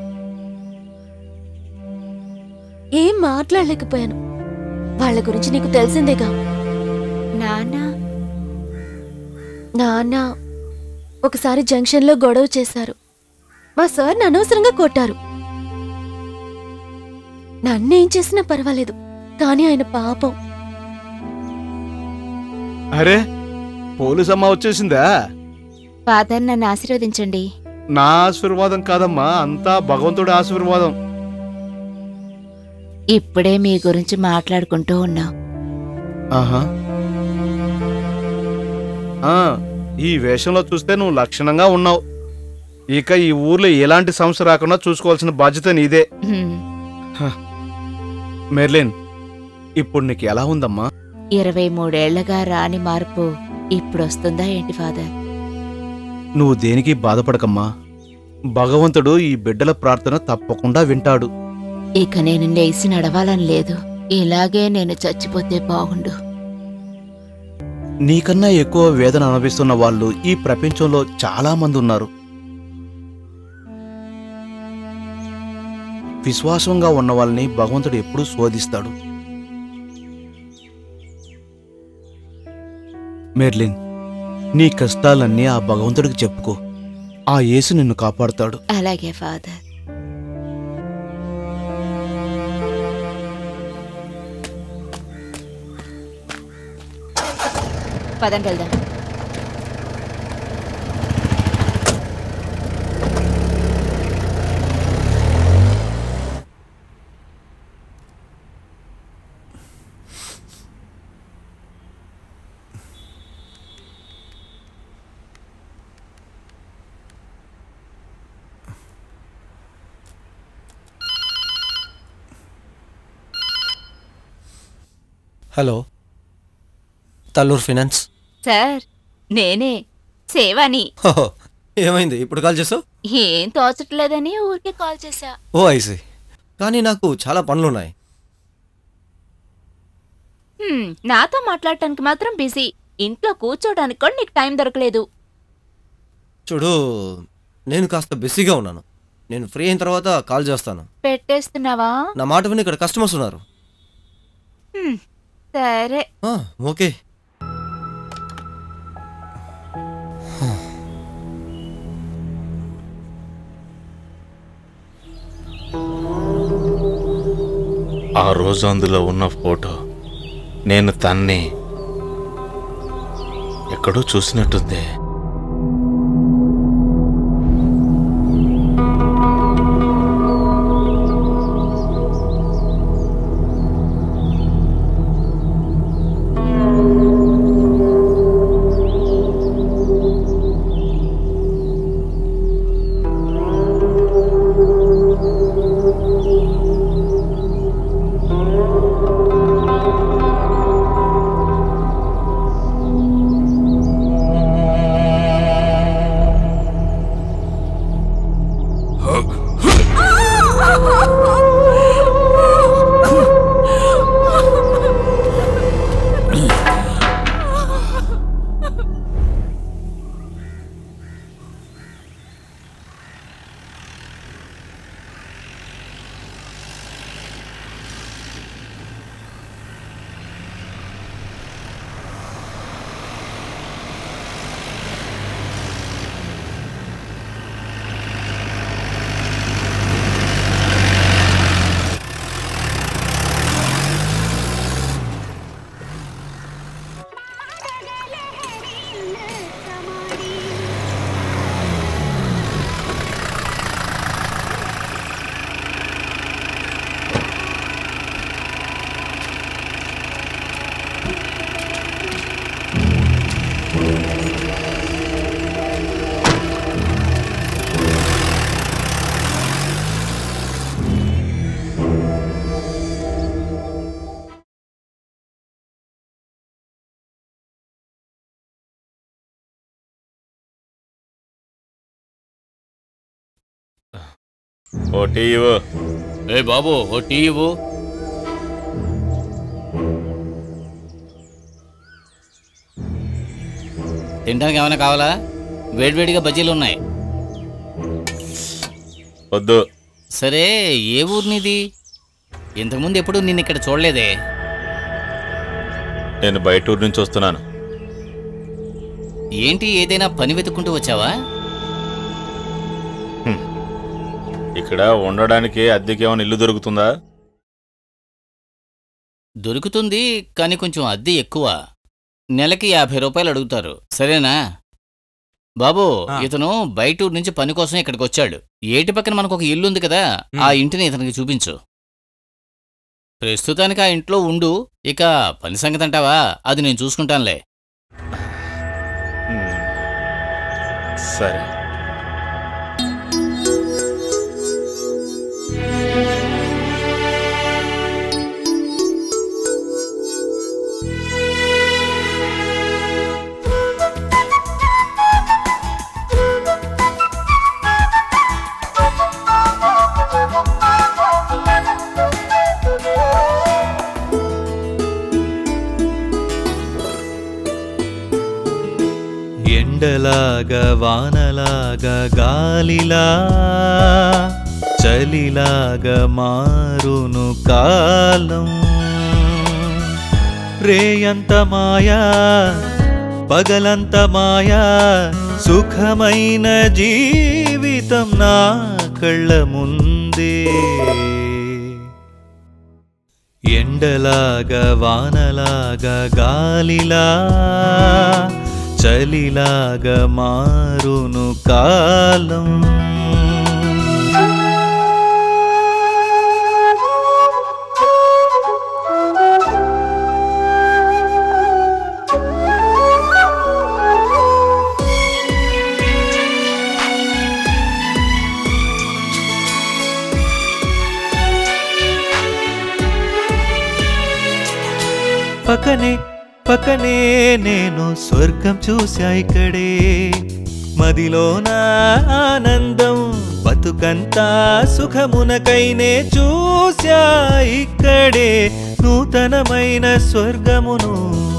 ఏం మాట్లాడలేకపోయాను వాళ్ళ గురించి నీకు తెలిసిందేగా నాన్న నాన్న ఒకసారి జంక్షన్లో గొడవ చేశారు మా సార్ అనవసరంగా కొట్టారు నన్నేం చేసినా పర్వాలేదు కానీ ఆయన పాపం అరే పోలీస్ అమ్మ వచ్చేసిందా ఫాదర్ నన్ను ఆశీర్వదించండి నా ఆశీర్వాదం కాదమ్మా అంతా భగవంతుడి ఆశీర్వాదం ఇప్పుడే మీ గురించి మాట్లాడుకుంటూ ఉన్నాం ఆహా ఆ, ఈ వేషంలో చూస్తే నువ్వు లక్షణంగా ఉన్నావు ఇక ఈ ఊర్లో ఎలాంటి సమస్య రాకుండా చూసుకోవాల్సిన బాధ్యత నీదే హ్మ్. మెర్లిన్ ఇప్పుడు నీకు ఎలా ఉందమ్మా ఇరవై మూడేళ్లగా రాని మార్పు ఇప్పుడు వస్తుందా ఏంటి ఫాదర్ నువ్వు దేనికి బాధపడకమ్మా భగవంతుడు ఈ బిడ్డల ప్రార్థన తప్పకుండా వింటాడు ఇక నేను లేచి నడవాలని లేదు ఇలాగే నేను చచ్చిపోతే బాగుండు నీకన్నా ఎక్కువ వేదన అనుభవిస్తున్న వాళ్ళు ఈ ప్రపంచంలో చాలా మంది ఉన్నారు విశ్వాసంగా ఉన్న వాళ్ళని భగవంతుడు ఎప్పుడూ శోధిస్తాడు మెర్లిన్ నీ కష్టాలన్నీ ఆ భగవంతుడికి చెప్పుకో ఆ యేసు నిన్ను కాపాడుతాడు అలాగే ఫాదర్ పదండి వెళ్దాం హలో తల్లూరు ఫినాన్స్ సార్ నేనే సేవాని హోహో, ఏమైంది ఇప్పుడు కాల్ చేసావు ఏం తోచట్లేదని ఊరికే కాల్ చేశా ఓ ఐసి కానీ నాకు చాలా పనులున్నాయి హ్మ్, నాతో మాట్లాడటానికి మాత్రం బిజీ ఇంట్లో కూర్చోడానికి కూడా నీకు టైం దొరకలేదు చూడు నేను కాస్త బిజీగా ఉన్నాను నేను ఫ్రీ అయిన తర్వాత కాల్ చేస్తాను పెట్టేస్తున్నావా నా మాట విని ఇక్కడ కస్టమర్స్ ఉన్నారు హ్మ్, సరే ఆ, ఓకే ఆ రోజు అందులో ఉన్న ఫోటో నేను తన్ని ఎక్కడో చూసినట్టుంది ఓ టీ ఇవ్వు ఏ బాబు ఓ టీ ఇవ్వు తినడానికి ఏమైనా కావాలా వేడివేడిగా బజ్జీలు ఉన్నాయి వద్దు సరే ఏ ఊరు నీది ఇంతకుముందు ఎప్పుడు నిన్ను ఇక్కడ చూడలేదే నేను బయట ఊరు నుంచి వస్తున్నాను ఏంటి ఏదైనా పని వెతుక్కుంటూ వచ్చావా ఇక్కడ ఉండడానికి అద్దెకి ఏమైనా ఇల్లు దొరుకుతుందా దొరుకుతుంది కానీ కొంచెం అద్దె ఎక్కువ నెలకి యాభై రూపాయలు అడుగుతారు సరేనా బాబు ఆ. ఇతను బయట ఊరు నుంచి పని కోసం ఇక్కడికి వచ్చాడు ఏటి పక్కన మనకు ఒక ఇల్లు ఉంది కదా మ్. ఆ ఇంటిని ఇతనికి చూపించు ప్రస్తుతానికి ఆ ఇంట్లో ఉండు ఇక పని సంగతి అంటావా అది నేను చూసుకుంటానులే హ్మ్. సరే ఎండలాగా వానలాగా గాలిలా చలిలాగా మారును కాలం రేయంత మాయా పగలంత మాయా సుఖమైన జీవితం నా కళ్ళ ముందే ఎండలాగా వానలాగా గాలిలా చలిలాగా మారును కాలం పక్కనే పక్కనే నేను స్వర్గం చూసా ఇక్కడే మదిలోన ఆనందం బతుకంతా సుఖమునకైనే చూసా ఇక్కడే నూతనమైన స్వర్గమును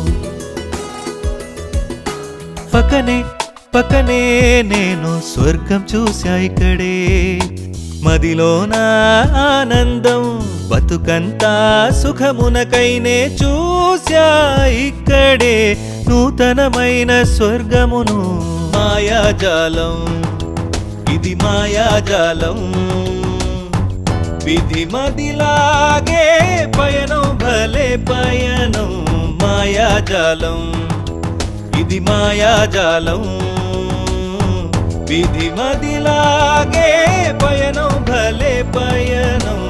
పక్కనే పక్కనే నేను స్వర్గం చూసా ఇక్కడే మదిలోన ఆనందం బతుకంతా సుఖమునకైనే చూసా ఇక్కడే నూతనమైన స్వర్గమును మాయాజాలం ఇది మాయాజాలం విధి మదిలాగే పయనం భలే పయనం మాయాజాలం ఇది మాయాజాలం విధి మదిలాగే పయనం భలే పయనం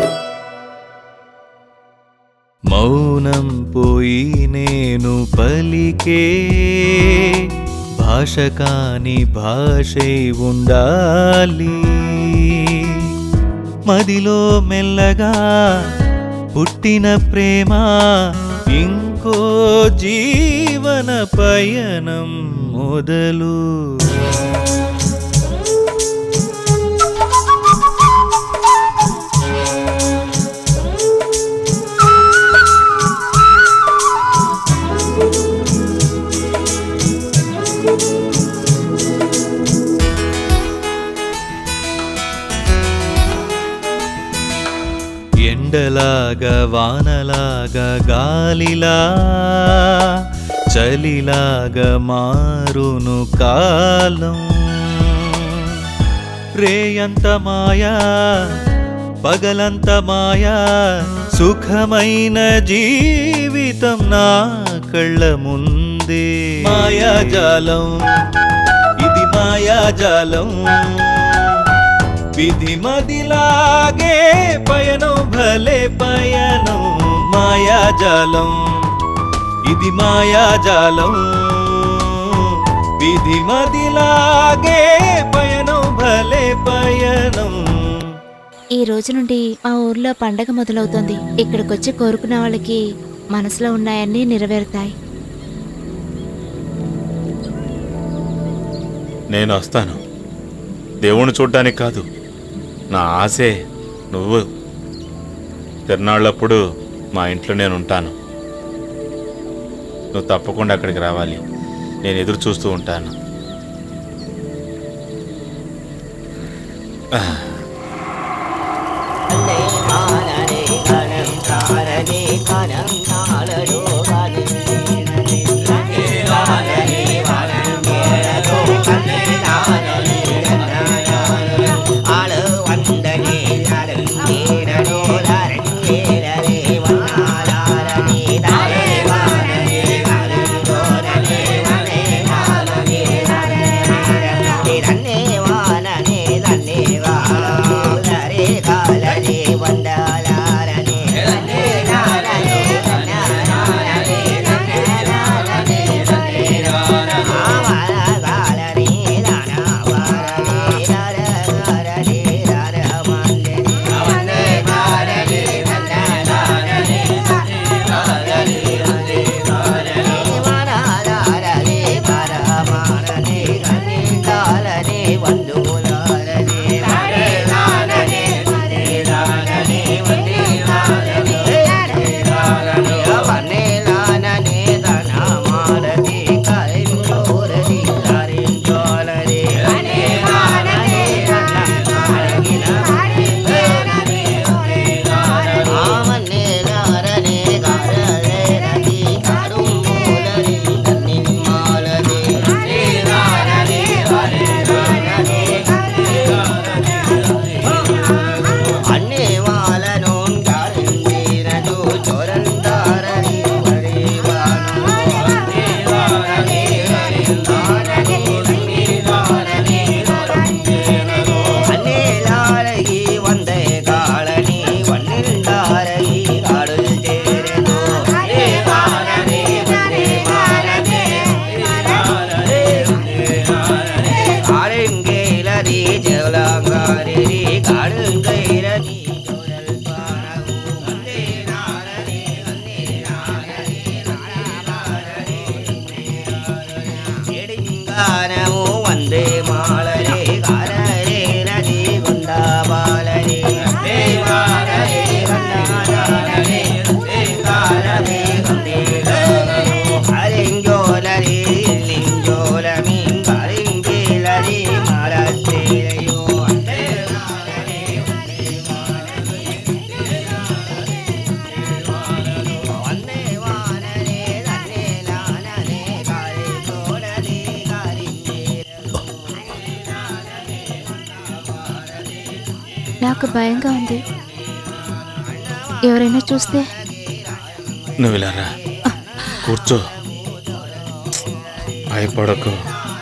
మౌనం పోయి నేను పలికే భాష కాని భాషై ఉండాలి మదిలో మెల్లగా పుట్టిన ప్రేమ ఇంకో జీవన పయనం మొదలు ఎండలాగా వానలాగా గాలిలా చలిలాగా మారును కాలం రేయంత మాయా పగలంత మాయా సుఖమైన జీవితం నా కళ్ళ ముందే మాయాజాలం ఇది మాయాజాలం విధి మదిలాగే పయనం భలే పయనం మాయాజాలం ఇది మాయాజాలం విధి మదిలాగే పయనం భలే పయనం ఈ రోజు నుండి మా ఊర్లో పండగ మొదలవుతోంది ఇక్కడికొచ్చి కోరుకున్న వాళ్ళకి మనసులో ఉన్నాయన్నీ నెరవేరుతాయి నేను వస్తాను దేవుణ్ణి చూడ్డానికి కాదు నా ఆశే నువ్వు తిరునాళ్ళప్పుడు మా ఇంట్లో నేను ఉంటాను నువ్వు తప్పకుండా అక్కడికి రావాలి నేను ఎదురు చూస్తూ ఉంటాను నాకు భయంగా ఉంది ఎవరైనా చూస్తే నువ్వు ఇలా రా కూర్చో భయపడకు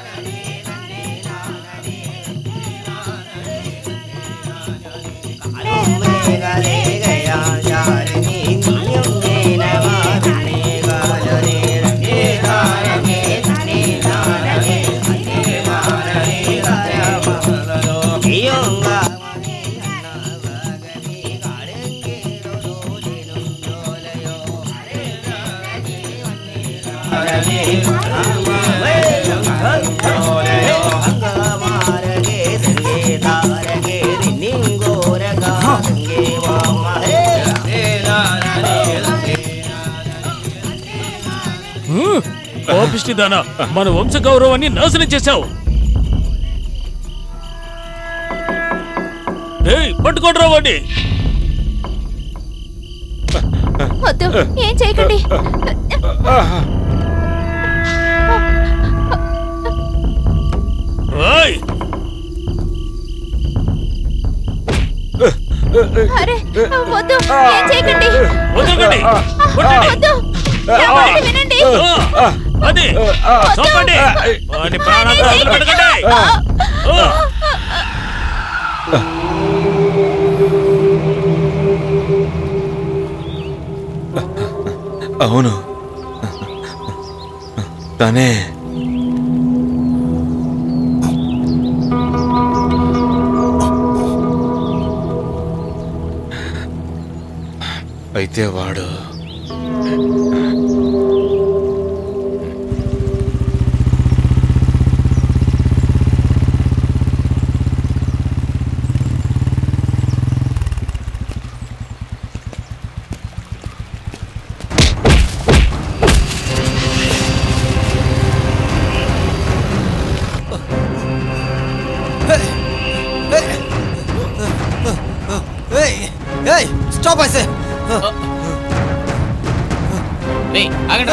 కోపిష్టిదానా మన వంశ గౌరవాన్ని నాశనం చేశావు ఏయ్ పట్టుకోండి రావండి వద్దు ఏం చేయకండి ఓయ్ అరే వద్దు ఏం చేయకండి వదలకండి కొట్టండి. వద్దు నా మాట వినండి ఆ, అది చంపండి వాడి ప్రాణాలు వదిలిపెట్టకండి ఆ. అవును తనే అయితే వాడు స్టాప్ ఐసే రే ఆగండి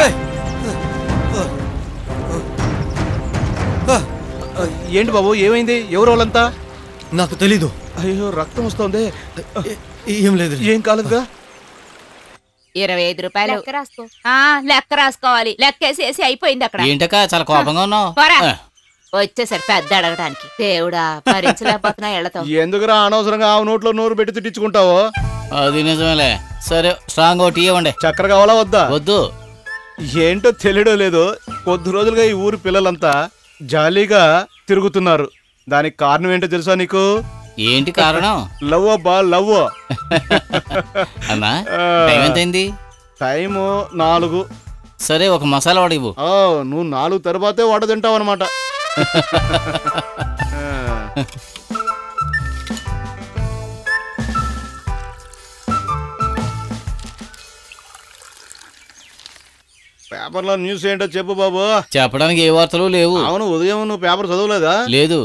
ఆ, ఏంటి బాబు ఏమైంది ఎవరు వాళ్ళంతా నాకు తెలీదు అయ్యో రక్తం వస్తోంది ఏ- ఏం లేదు ఏం కాలేదుగా ఇరవై ఐదు రూపాయలు ఆ, లెక్క రాసుకోవాలి లెక్కేసేసి అయిపోయింది అక్కడ ఏంటక్క చాలా కోపంగా ఉన్నావు పోరా. ఆ, వచ్చేసరి పెద్ద అడగడానికి దేవుడా భరించలేకపోతున్నా ఎళ్ళతో ఎందుకురా అనవసరంగా ఆ నోట్లో నోరు పెట్టి తిట్టించుకుంటావో అది నిజమేలే సరే స్ట్రాంగ్ ఒకటి ఇవ్వండి చక్కెర కావాలా వద్దా వద్దు ఏంటో తెలియడం లేదు కొద్ది రోజులుగా ఈ ఊరు పిల్లలంతా జాలీగా తిరుగుతున్నారు దానికి కారణం ఏంటో తెలుసా నీకు ఏంటి కారణం లవ్ అబ్బా లవ్ అన్నా ఆ. టైం ఎంతైంది టైము నాలుగు సరే ఒక మసాలా వాడు ఇవ్వు ఆ, నువ్వు నాలుగు తర్వాతే వాట తింటావు అనమాట పేపర్లో న్యూస్ ఏంటో చెప్పు బాబు చెప్పడానికి ఏ వార్తలు లేవు అవును ఉదయం నువ్వు పేపర్ చదవలేదా లేదు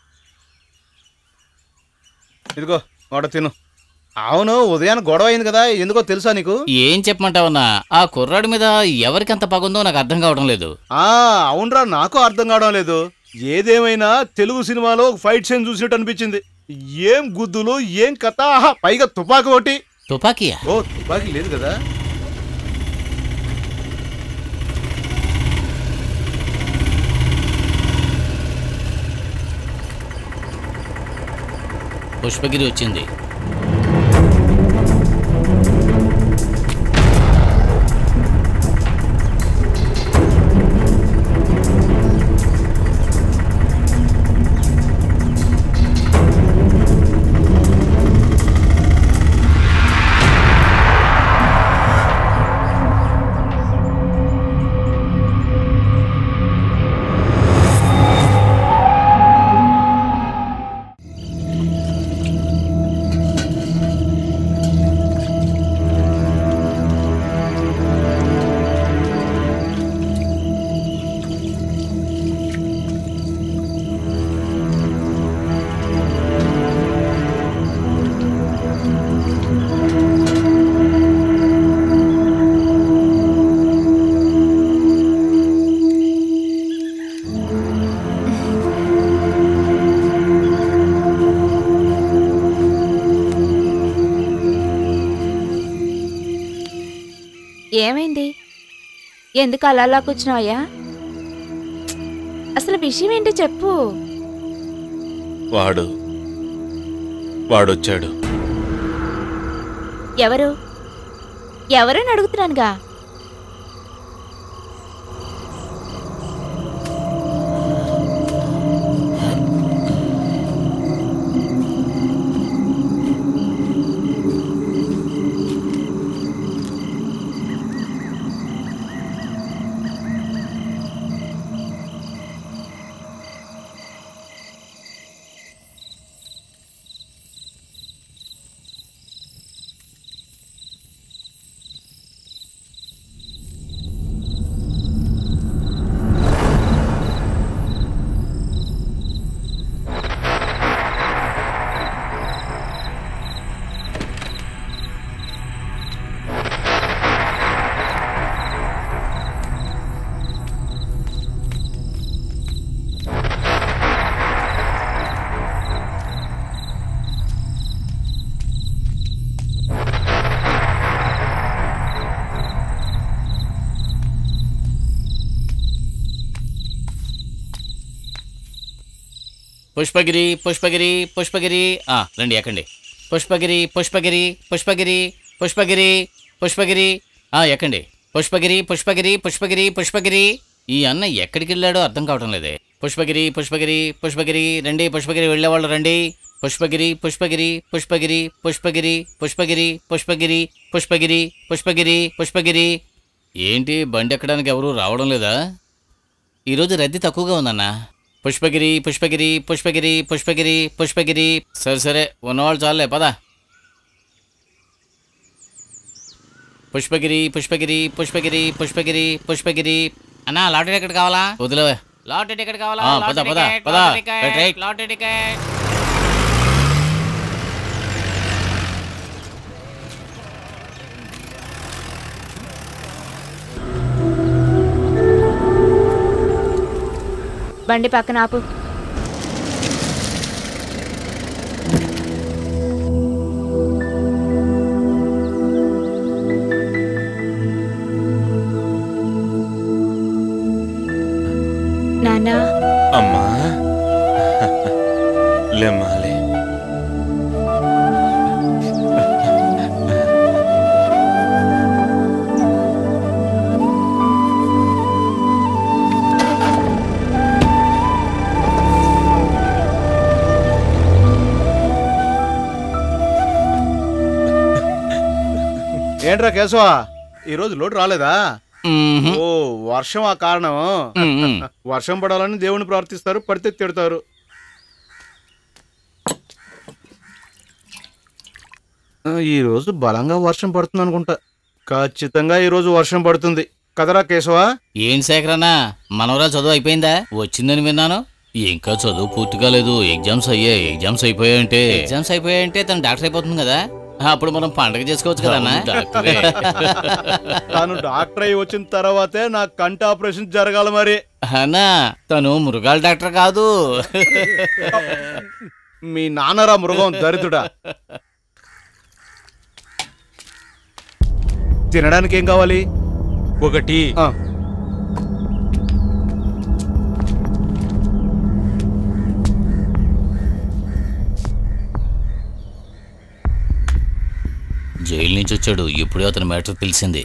ఇదిగో వాట తిను అవును ఉదయాన్ని గొడవ అయింది కదా ఎందుకో తెలుసా నీకు ఏం చెప్పమంటావన్నా ఆ కుర్రాడి మీద ఎవరికి అంత పగుందో నాకు అర్థం కావడం లేదు ఆ అవునరా నాకు అర్థం కావడం లేదు ఏదేమైనా తెలుగు సినిమాలో ఒక ఫైట్ సీన్ చూసినట్టు అనిపించింది ఏం గుద్దులు ఏం కథ ఆహా, పైగా తుపాకీ ఒకటి తుపాకీయా ఓ తుపాకీ లేదు కదా పుష్పగిరి వచ్చింది ఏమైంది ఎందుకు అలా అలా కూర్చున్నావయ్యా అసలు విషయం ఏంటో చెప్పు వాడు వాడొచ్చాడు ఎవరు ఎవరని అడుగుతున్నానుగా పుష్పగిరి పుష్పగిరి పుష్పగిరి ఆ, రండి ఎక్కండి పుష్పగిరి పుష్పగిరి పుష్పగిరి పుష్పగిరి పుష్పగిరి ఆ, ఎక్కండి పుష్పగిరి పుష్పగిరి పుష్పగిరి పుష్పగిరి ఈ అన్న ఎక్కడికి వెళ్ళాడో అర్థం కావటం లేదే పుష్పగిరి పుష్పగిరి పుష్పగిరి రండి పుష్పగిరి వెళ్ళేవాళ్ళు రండి పుష్పగిరి పుష్పగిరి పుష్పగిరి పుష్పగిరి పుష్పగిరి పుష్పగిరి పుష్పగిరి పుష్పగిరి పుష్పగిరి ఏంటి బండి ఎక్కడానికి ఎవరు రావడం లేదా ఈరోజు రద్దీ తక్కువగా ఉందన్నా పుష్పగిరి పుష్పగిరి పుష్పగిరి పుష్పగిరి పుష్పగిరి సరే సరే ఉన్నవాళ్ళు చాలే పద పుష్పగిరి పుష్పగిరి పుష్పగిరి పుష్పగిరి పుష్పగిరి అన్నా లాటరీ టికెట్ కావాలా వదిలేవే లాటరీ టికెట్ కావాలా ఆ, పద, లాటరీ పద, టికెట్, పద. Lottery ticket, right, right. Lottery ticket బండి పక్కన ఆపు నానా అమ్మా లేమ్మాలే ఏంట్రా కేశవ ఈరోజు లోటు రాలేదా మ్మ్హ్. ఓ వర్షం ఆ కారణం మ్మ్. వర్షం పడాలని దేవుని ప్రార్థిస్తారు పడితే తిడతారు ఆ, ఈ రోజు బలంగా వర్షం పడుతుంది అనుకుంటా ఖచ్చితంగా ఈ రోజు వర్షం పడుతుంది కదరా కేశవా ఏం శేఖరన్నా మనవరా చదువు అయిపోయిందా వచ్చిందని విన్నాను ఇంకా చదువు పూర్తి కాలేదు ఎగ్జామ్స్ అయ్యాయి ఎగ్జామ్స్ అయిపోయాయంటే ఎగ్జామ్స్ అయిపోయాయంటే తను డాక్టర్ అయిపోతుంది కదా అప్పుడు మనం పండగ చేసుకోవచ్చు కదా అన్న తాను డాక్టర్ అయి వచ్చిన తర్వాతే నా కంటి ఆపరేషన్ జరగాలి మరి అన్నా తను మృగాల డాక్టర్ కాదు మీ నాన్నరా మృగం దరిద్రుడా తినడానికి ఏం కావాలి ఒకటి ఆ, జైలు నుంచి వచ్చాడు ఇప్పుడే అతని మ్యాటర్ తెలిసింది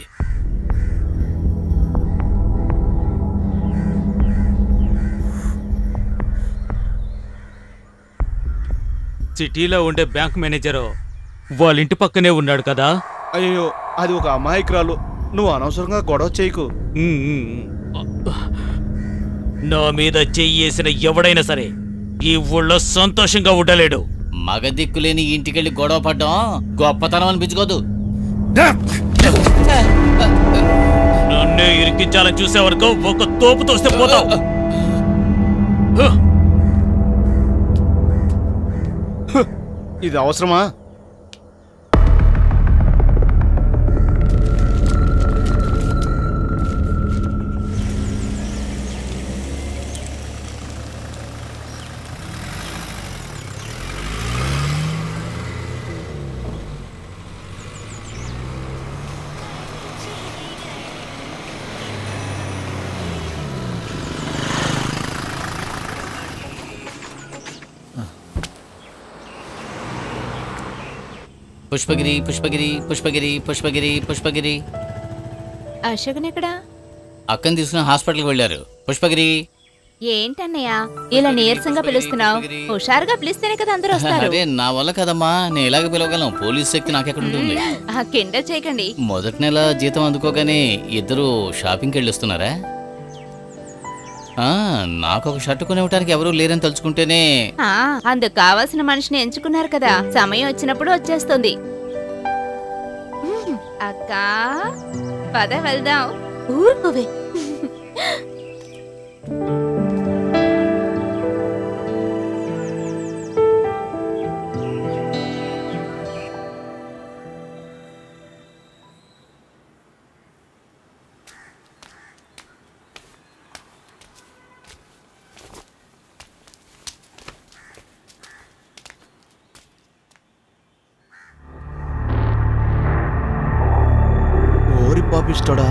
సిటీలో ఉండే బ్యాంక్ మేనేజరు వాళ్ళ ఇంటి పక్కనే ఉన్నాడు కదా అయ్యో అది ఒక అమాయకురాలు నువ్వు అనవసరంగా గొడవ చేయకు ఉమ్, ఉమ్, ఉమ్. నా మీద చెయ్యేసిన ఎవడైనా సరే ఈ ఊళ్ళో సంతోషంగా ఉండలేడు మగ దిక్కులేని ఇంటికెళ్ళి గొడవ పడ్డం గొప్పతనం అనిపించుకోదు నన్నే ఇరికించాలని చూసే వరకు ఒక తోపు తోస్తే పోతావు హ! ఇది అవసరమా పుష్పగిరి పుష్పగిరి పుష్పగిరి పుష్పగిరి పుష్పగిరి అశోకన్ ఎక్కడా అక్కని తీసుకుని హాస్పిటల్కి వెళ్ళారు పుష్పగిరి ఏంటన్నయ్య ఇలా నీరసంగా పిలుస్తున్నావు హుషారుగా పిలిస్తేనే కదా అందరూ వస్తారు అదే నా వల్ల కదమ్మా నేను ఎలాగ పిలవగలను పోలీస్ శక్తి నాకెక్కడ ఉంటుంది ఆ కింద చేయకండి మొదటి నెల జీతం అందుకోగానే ఇద్దరు షాపింగ్కి వెళ్ళొస్తున్నారా ఆ, నాకు ఒక షర్ట్ కొనివ్వడానికి ఎవరూ లేరని తలుచుకుంటేనే ఆ అందుకు కావాల్సిన మనిషిని ఎంచుకున్నారు కదా సమయం వచ్చినప్పుడు వచ్చేస్తుంది ఉమ్, అక్క పద వెళ్దాం ఊరుకోవే ఓరి పాపిస్తాడా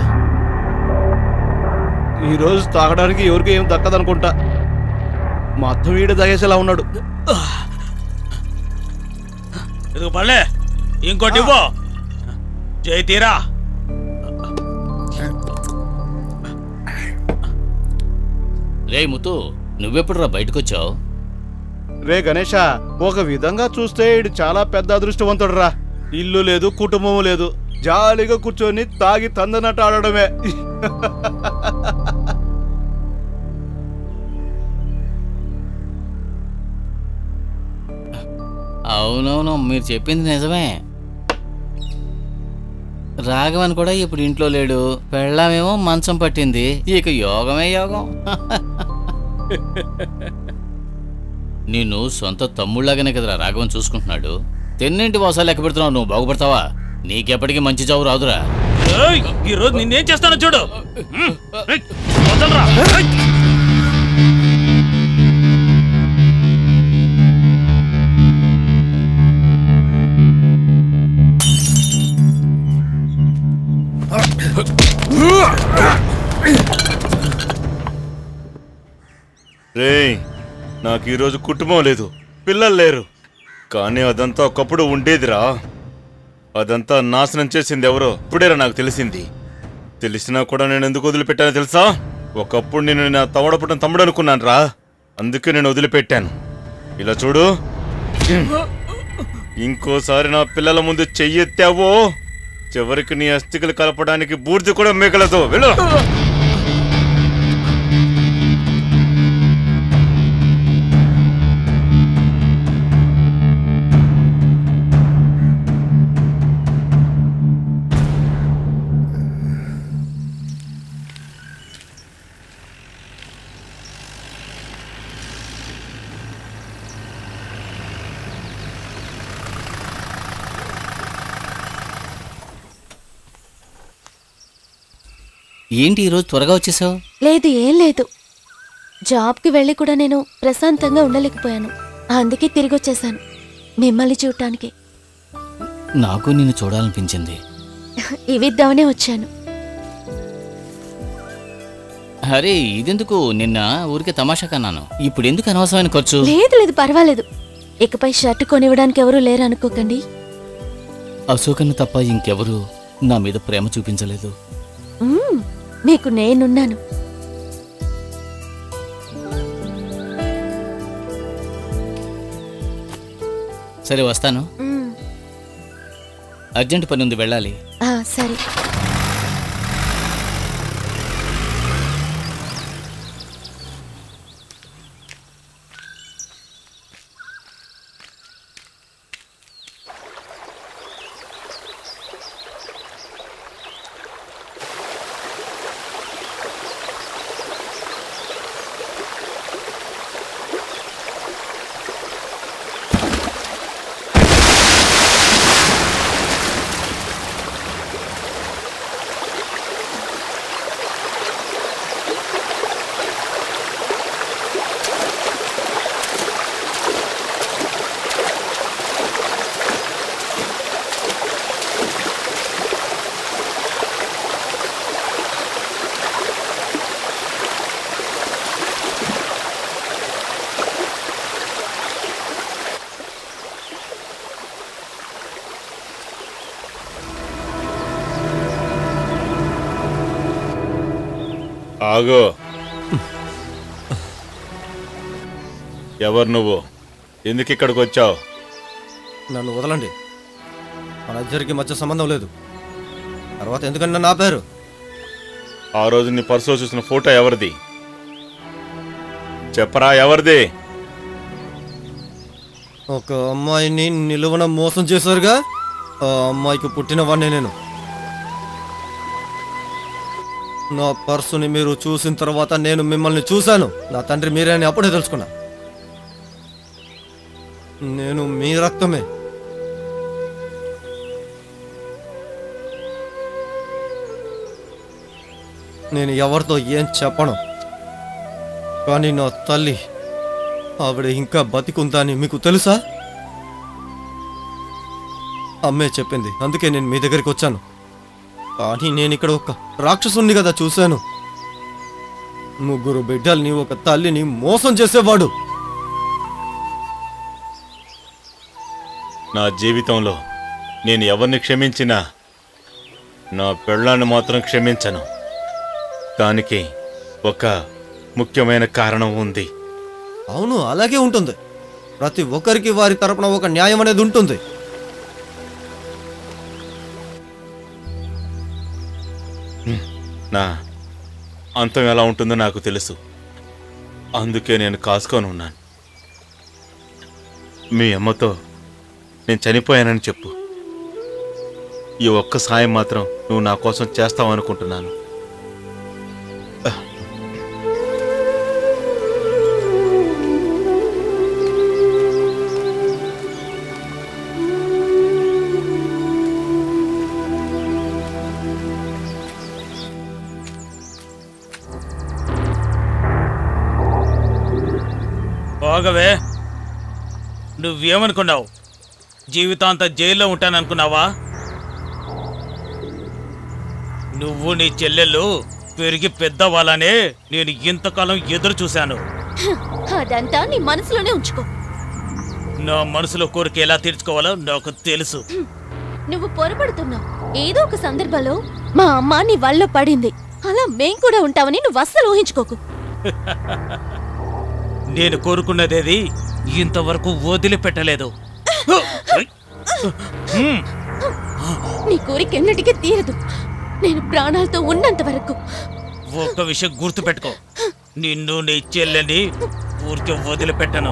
ఈరోజు తాగడానికి ఎవరికి ఏం దక్కదనుకుంటా మొత్తం వీడు దగేసేలా ఉన్నాడు ఇదిగో పళ్ళే ఇంకోటి ఇవ్వు జై తీరా రే ముత్తు నువ్వెప్పుడు రా బయటకొచ్చావు రే గణేష ఒక విధంగా చూస్తే ఇడు చాలా పెద్ద అదృష్టవంతుడు రా ఇల్లు లేదు కుటుంబం లేదు జాలీగా కూర్చొని తాగి తందనట్టు ఆడడమే అవునవును మీరు చెప్పింది నిజమే రాఘవన్ కూడా ఇప్పుడు ఇంట్లో లేడు పెళ్ళామేమో మంచం పట్టింది ఇక యోగమే యోగం నిన్ను సొంత తమ్ముళ్ళగానే కదరా రాఘవన్ చూసుకుంటున్నాడు తెన్నింటి మోసాలు లెక్క పెడుతున్నావు నువ్వు బాగుపడతావా నీకెప్పటికీ మంచి చావు రాదురా ఏయ్, ఈ రోజు నిన్నేం చేస్తానో చూడు హ్మ్. ఏయ్, వదలరా. ఏయ్. రేయ్ నాకు ఈరోజు కుటుంబం లేదు పిల్లలు లేరు కానీ అదంతా ఒకప్పుడు ఉండేదిరా అదంతా నాశనం చేసింది ఎవరో ఇప్పుడేరా నాకు తెలిసింది తెలిసినా కూడా నేను ఎందుకు వదిలిపెట్టానో తెలుసా ఒకప్పుడు నేను నా తమడపుట్టిన తమ్ముడు అనుకున్నాను రా అందుకే నేను వదిలిపెట్టాను ఇలా చూడు ఇంకోసారి నా పిల్లల ముందు చెయ్యెత్తావో చివరికి నీ అస్థికలు కలపడానికి బూర్ది కూడా మిగలదు వెళ్ళు ఏంటి ఈరోజు త్వరగా వచ్చేసావు లేదు ఏం లేదు జాబ్కి వెళ్ళి కూడా నేను ప్రశాంతంగా ఉండలేకపోయాను అందుకే తిరిగి వచ్చేసాను మిమ్మల్ని చూడటానికి నాకు నిన్ను చూడాలనిపించింది ఇవిద్దామనే వచ్చాను అరే ఇదెందుకు నిన్న ఊరికే తమాషా కన్నాను ఇప్పుడు ఎందుకు అనవసరమైన ఖర్చు లేదు లేదు పర్వాలేదు ఇకపై షర్ట్ కొనివ్వడానికి ఎవరూ లేరు అనుకోకండి అశోకన్ను తప్ప ఇంకెవరు నా మీద ప్రేమ చూపించలేదు మ్మ్, మీకు నేనున్నాను సరే వస్తాను మ్మ్, అర్జెంట్ పని ఉంది వెళ్ళాలి ఆ, సరే ఆగో ఎవరు నువ్వు ఎందుకు ఇక్కడికి వచ్చావు నన్ను వదలండి మన ఇద్దరికి మధ్య సంబంధం లేదు తర్వాత ఎందుకని నన్ను ఆపారు ఆ రోజు నీ పర్సులో చూసిన ఫోటో ఎవరిది చెప్పరా ఎవరిది ఒక అమ్మాయిని నిలువన మోసం చేశారుగా ఆ అమ్మాయికి పుట్టినవాడిని నేను నా పర్సుని మీరు చూసిన తర్వాత నేను మిమ్మల్ని చూశాను నా తండ్రి మీరే అని అప్పుడే తెలుసుకున్నా నేను మీ రక్తమే నేను ఎవరితో ఏం చెప్పను కానీ నా తల్లి ఆవిడ ఇంకా బతికుందా అని మీకు తెలుసా అమ్మే చెప్పింది అందుకే నేను మీ దగ్గరికి వచ్చాను కానీ నేను ఇక్కడ ఒక రాక్షసుని కదా చూశాను ముగ్గురు బిడ్డల్ని ఒక తల్లిని మోసం చేసేవాడు నా జీవితంలో నేను ఎవరిని క్షమించినా నా పెళ్ళాన్ని మాత్రం క్షమించను దానికి ఒక ముఖ్యమైన కారణం ఉంది అవును అలాగే ఉంటుంది ప్రతి ఒక్కరికి వారి తరపున ఒక న్యాయం అనేది ఉంటుంది నా అంతం ఎలా ఉంటుందో నాకు తెలుసు అందుకే నేను కాసుకొని ఉన్నాను మీ అమ్మతో నేను చనిపోయానని చెప్పు ఈ ఒక్క సాయం మాత్రం నువ్వు నా కోసం చేస్తావనుకుంటున్నాను పోగవే నువ్వేమనుకున్నావు జీవితాంతం జైల్లో ఉంటాననుకున్నావా నువ్వు నీ చెల్లెళ్ళు పెరిగి పెద్దవాళ్ళనే నేను ఇంతకాలం ఎదురు చూశాను అదంతా నీ మనసులోనే ఉంచుకో నా మనసులో కోరిక ఎలా తీర్చుకోవాలో నాకు తెలుసు నువ్వు పొరపడుతున్నావు ఏదో ఒక సందర్భంలో మా అమ్మ నీ వల్ల పడింది అలా మేం కూడా ఉంటామని నువ్వు అస్సలు ఊహించుకోకు నేను కోరుకున్నదేది ఇంతవరకు వదిలిపెట్టలేదు హ్మ్. నీ కోరిక ఎన్నటికీ తీరదు నేను ప్రాణాలతో ఉన్నంత వరకు ఒక్క విషయం గుర్తుపెట్టుకో నిన్ను నీ చెల్లెని ఊరికే వదిలిపెట్టను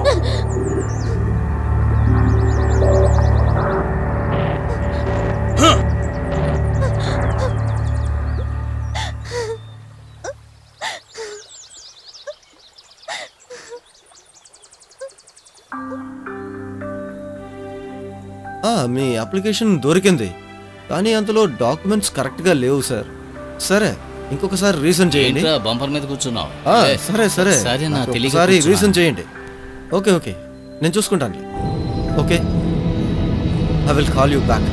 ఆ, మీ అప్లికేషన్ దొరికింది కానీ అందులో డాక్యుమెంట్స్ కరెక్ట్గా లేవు సార్ సరే ఇంకొకసారి రీసన్ చేయండి ఏంట్రా బంపర్ మీద కూర్చున్నావు ఆ, ఏ, సరే సరే సరే నా నాకు తెలియక ఒకసారి కూర్చున్నా. రీసన్ చేయండి ఓకే ఓకే నేను చూసుకుంటాను okay I will call you back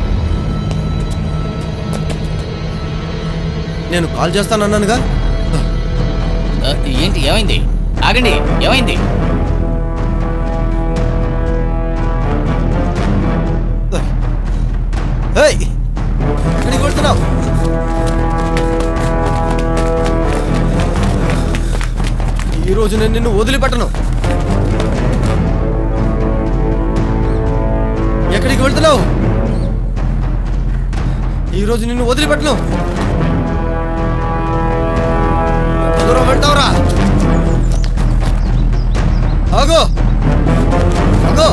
నేను కాల్ చేస్తానన్నానుగా ఆ, ఏంటి ఏమైంది ఆగండి ఏమైంది ఏయ్ ఎక్కడికి కొడుతున్నావు ఈరోజు నేను నిన్ను వదిలిపెట్టను ఎక్కడికి వెళ్తున్నావు ఈరోజు నిన్ను వదిలిపెట్టను ఎంత దూరం వెళ్తావురా ఆగో ఆగో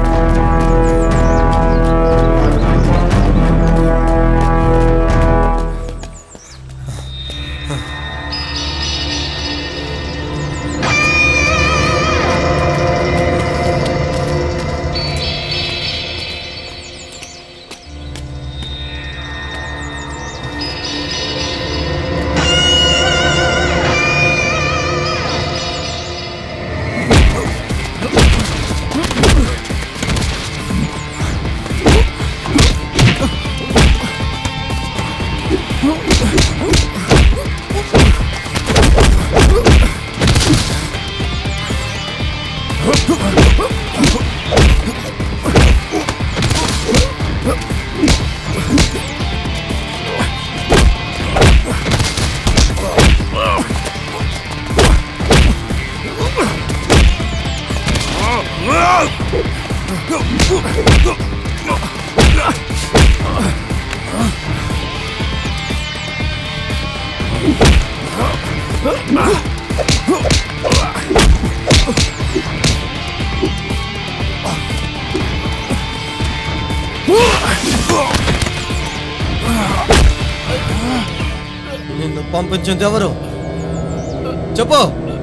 నిన్ను పంపించింది ఎవరు చెప్పు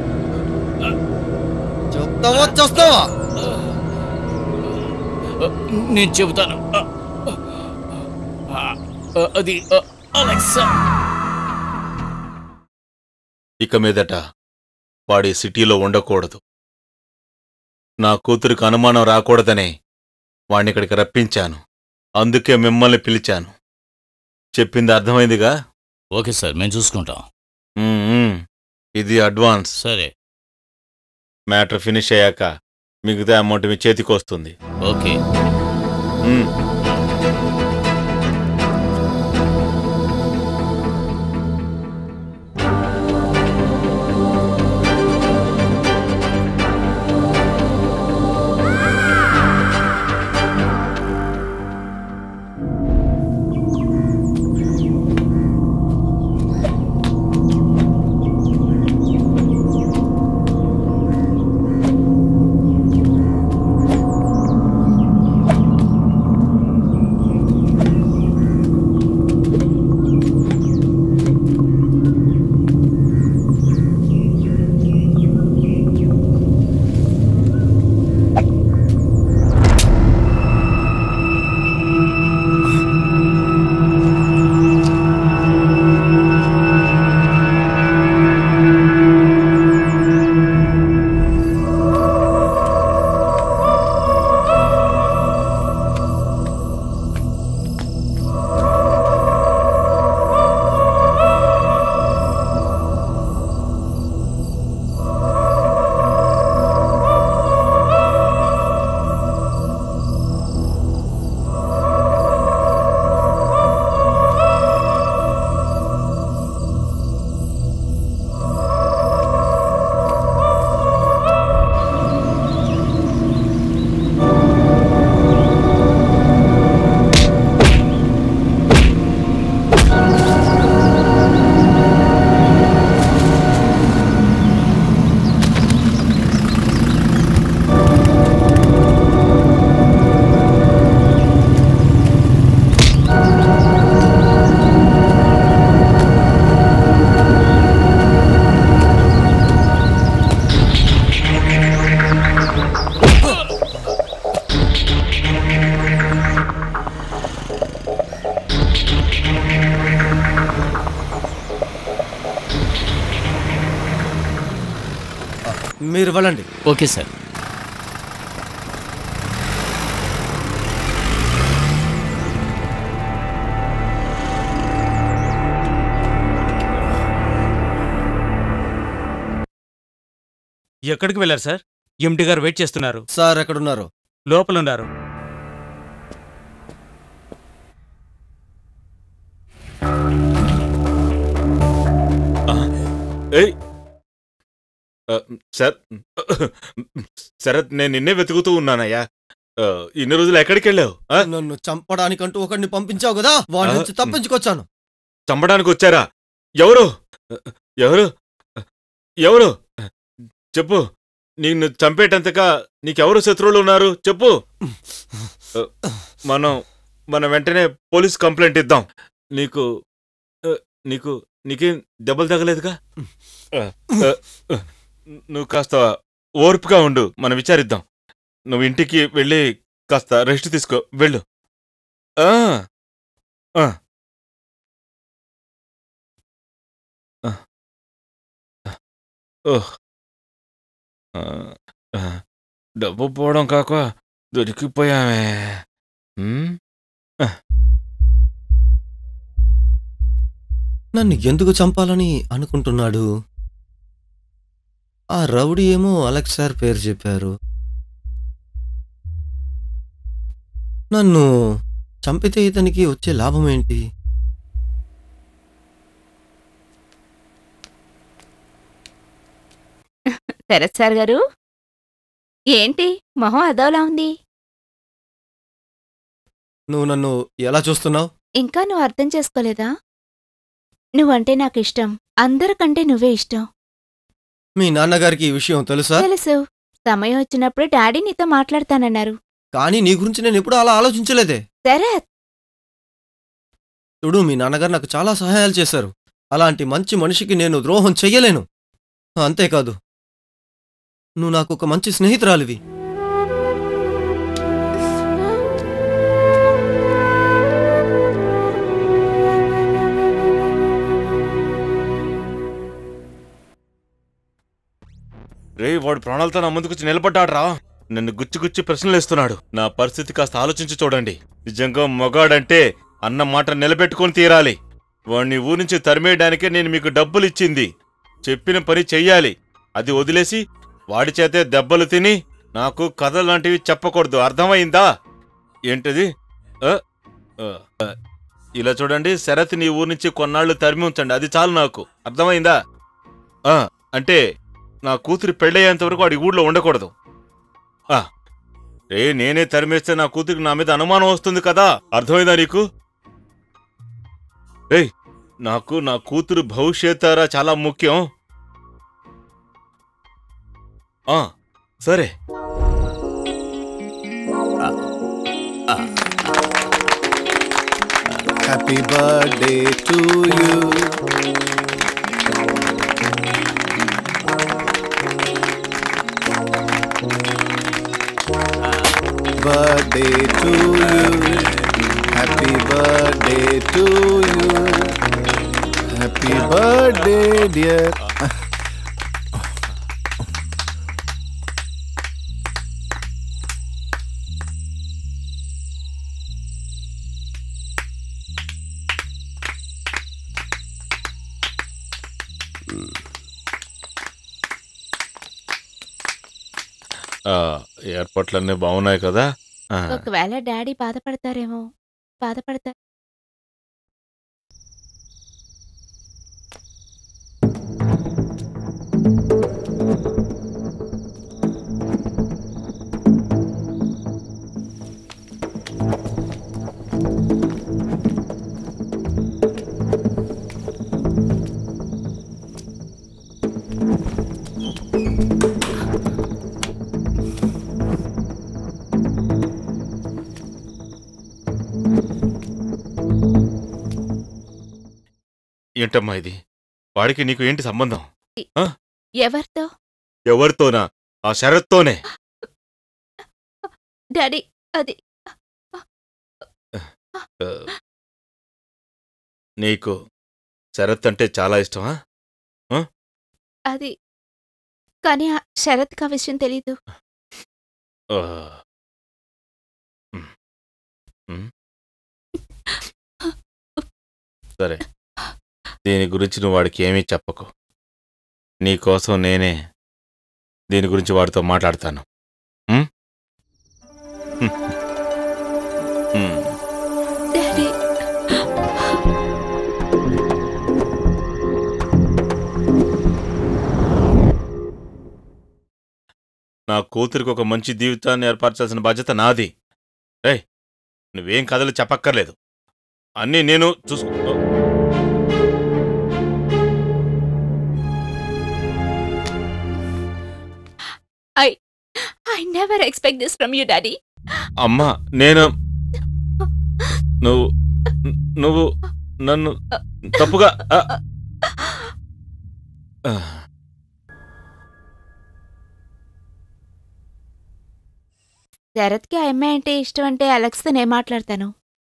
చెప్తావా చేస్తావా ఆ, నేను చెబుతాను ఆ, ఆ, ఆ, అది ఆ, అలెక్సా ఇక మీదట వాడి సిటీలో ఉండకూడదు నా కూతురికి అనుమానం రాకూడదనే వాణ్ణి ఇక్కడికి రప్పించాను అందుకే మిమ్మల్ని పిలిచాను చెప్పింది అర్థమైందిగా ఓకే సార్ మేము చూసుకుంటాం ఉమ్, ఉమ్. ఇది అడ్వాన్స్ సరే మ్యాటర్ ఫినిష్ అయ్యాక మిగతా అమౌంట్ మీ చేతికి వస్తుంది ఓకే ఉమ్. మీరు వెళ్ళండి ఓకే సార్ ఎక్కడికి వెళ్ళారు సార్ ఎండి గారు వెయిట్ చేస్తున్నారు సార్ ఎక్కడున్నారు లోపలున్నారు ఏయ్ ఆ, సార్ శరత్ నేను నిన్నే వెతుకుతూ ఉన్నానయ్యా ఆ, ఇన్ని రోజులు ఎక్కడికి వెళ్ళావు ఆ? నన్ను చంపడానికంటూ ఒకరిని పంపించావు కదా వాడి ఆ, నుంచి తప్పించుకొచ్చాను చంపడానికి వచ్చారా ఎవరు ఎవరు ఎవరు చెప్పు నిన్ను చంపేటంతగా నీకెవరు శత్రువులు ఉన్నారు చెప్పు మనం మనం వెంటనే పోలీస్ కంప్లైంట్ ఇద్దాం నీకు ఆ, నీకు నీకేం దెబ్బలు తగలేదుగా ఆ, ఆ, ఆ, నువ్వు కాస్త ఓర్పుగా ఉండు మనం విచారిద్దాం నువ్వు ఇంటికి వెళ్ళి కాస్త రెస్ట్ తీసుకో వెళ్ళు ఆ, ఆ. ఓహ్ ఆ, ఆ, డబ్బు పోవడం కాక దొరికిపోయామే ఉమ్, నన్ను ఎందుకు చంపాలని అనుకుంటున్నాడు ఆ రౌడీ ఏమో అలెక్స్ సార్ పేరు చెప్పారు నన్ను చంపితే ఇతనికి వచ్చే లాభం ఏంటి శరత్ సార్ గారు ఏంటి మొహం అదోలా ఉంది నువ్వు నన్ను ఎలా చూస్తున్నావు ఇంకా నువ్వు అర్థం చేసుకోలేదా నువ్వంటే నాకు ఇష్టం అందరికంటే నువ్వే ఇష్టం మీ నాన్నగారికి ఈ విషయం తెలుసా తెలుసు సమయం వచ్చినప్పుడు డాడీ నీతో మాట్లాడతానన్నారు కానీ నీ గురించి నేను ఎప్పుడూ అలా ఆలోచించలేదే శరత్ చూడు మీ నాన్నగారు నాకు చాలా సహాయాలు చేశారు అలాంటి మంచి మనిషికి నేను ద్రోహం చెయ్యలేను అంతేకాదు నువ్వు నాకు ఒక మంచి స్నేహితురాలివి రే వాడు ప్రాణాలతో నా ముందుకొచ్చి నిలబడ్డాడ్రా నన్ను గుచ్చి గుచ్చి ప్రశ్నలు వేస్తున్నాడు నా పరిస్థితి కాస్త ఆలోచించి చూడండి నిజంగా మొగాడంటే అన్న మాట నిలబెట్టుకొని తీరాలి వాణ్ణి ఊరి నుంచి తరిమేయడానికే నేను మీకు డబ్బులు ఇచ్చింది చెప్పిన పని చెయ్యాలి అది వదిలేసి వాడి చేతే దెబ్బలు తిని నాకు కథలు లాంటివి చెప్పకూడదు అర్థమైందా ఏంటిది ఆ? ఆ, ఆ. ఇలా చూడండి శరత్ నీ ఊరి నుంచి కొన్నాళ్ళు తరిమి ఉంచండి అది చాలు నాకు అర్థమైందా ఆ, అంటే నా కూతురి పెళ్ళయ్యేంత వరకు వాడి ఊళ్ళో ఉండకూడదు ఆ, రే నేనే తరిమేస్తే నా కూతురికి నా మీద అనుమానం వస్తుంది కదా అర్థమైందా నీకు రేయ్ నాకు నా కూతురు భవిష్యత్తారా చాలా ముఖ్యం ఆ, సరే Happy birthday to you. Birthday to you. Happy birthday to you. Happy birthday, dear. ఆ, ఏర్పాట్లన్నీ బాగున్నాయి కదా ఆ, ఒకవేళ డాడీ బాధపడతారేమో బాధపడతా ఏంటమ్మా ఇది వాడికి నీకు ఏంటి సంబంధం ఎవరితో ఎవరితోనా ఆ శరత్తోనే డాడీ అది ఆ, నీకు శరత్ అంటే చాలా ఇష్టమా అది కానీ ఆ శరత్కి ఆ విషయం తెలీదు ఓ. ఉమ్. ఉమ్. సరే దీని గురించి నువ్వు వాడికి ఏమీ చెప్పకు నీకోసం నేనే దీని గురించి వాడితో మాట్లాడతాను ఉమ్? ఉమ్. డాడీ నా కూతురికి ఒక మంచి జీవితాన్ని ఏర్పరచాల్సిన బాధ్యత నాది రే నువ్వేం కథలు చెప్పక్కర్లేదు అన్నీ నేను చూసుకో I never expect this from you daddy అమ్మా నేను నువ్వు నువ్వు నన్ను తప్పుగా ఆ. ఆ. శరత్కి ఆ అమ్మాయి అంటే ఇష్టం అంటే అలెక్స్తో నేను మాట్లాడతాను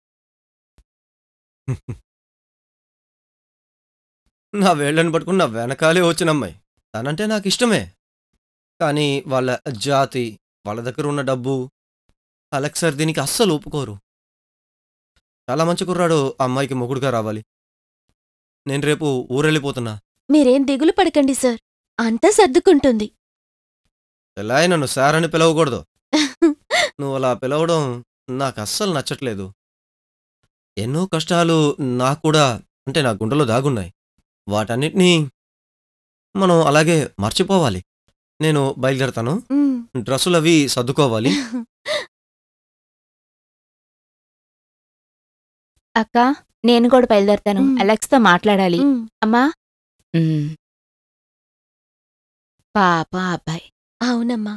నా వేళ్ళని పట్టుకుని నా వెనకాలే వచ్చిన అమ్మాయి తనంటే నాకు ఇష్టమే కానీ వాళ్ళ జాతి వాళ్ళ దగ్గర ఉన్న డబ్బు అలెక్స్ సార్ దీనికి అస్సలు ఒప్పుకోరు చాలా మంచి కుర్రాడు ఆ అమ్మాయికి మొగుడుగా రావాలి నేను రేపు ఊరెళ్ళిపోతున్నా మీరేం దిగులు పడకండి సార్ అంతా సర్దుకుంటుంది ఎలా నన్ను సార్ అని పిలవకూడదు నువ్వు అలా పిలవడం నాకు అస్సలు నచ్చట్లేదు ఎన్నో కష్టాలు నాకు కూడా అంటే నా గుండెలో దాగున్నాయి వాటన్నిటినీ మనం అలాగే మర్చిపోవాలి నేను బయలుదేరతాను మ్. డ్రెస్సులు అవి సర్దుకోవాలి అక్క నేను కూడా బయలుదేరుతాను మ్. అలెక్స్తో మాట్లాడాలి మ్. అమ్మా మ్. పాప అబ్బాయి అవునమ్మా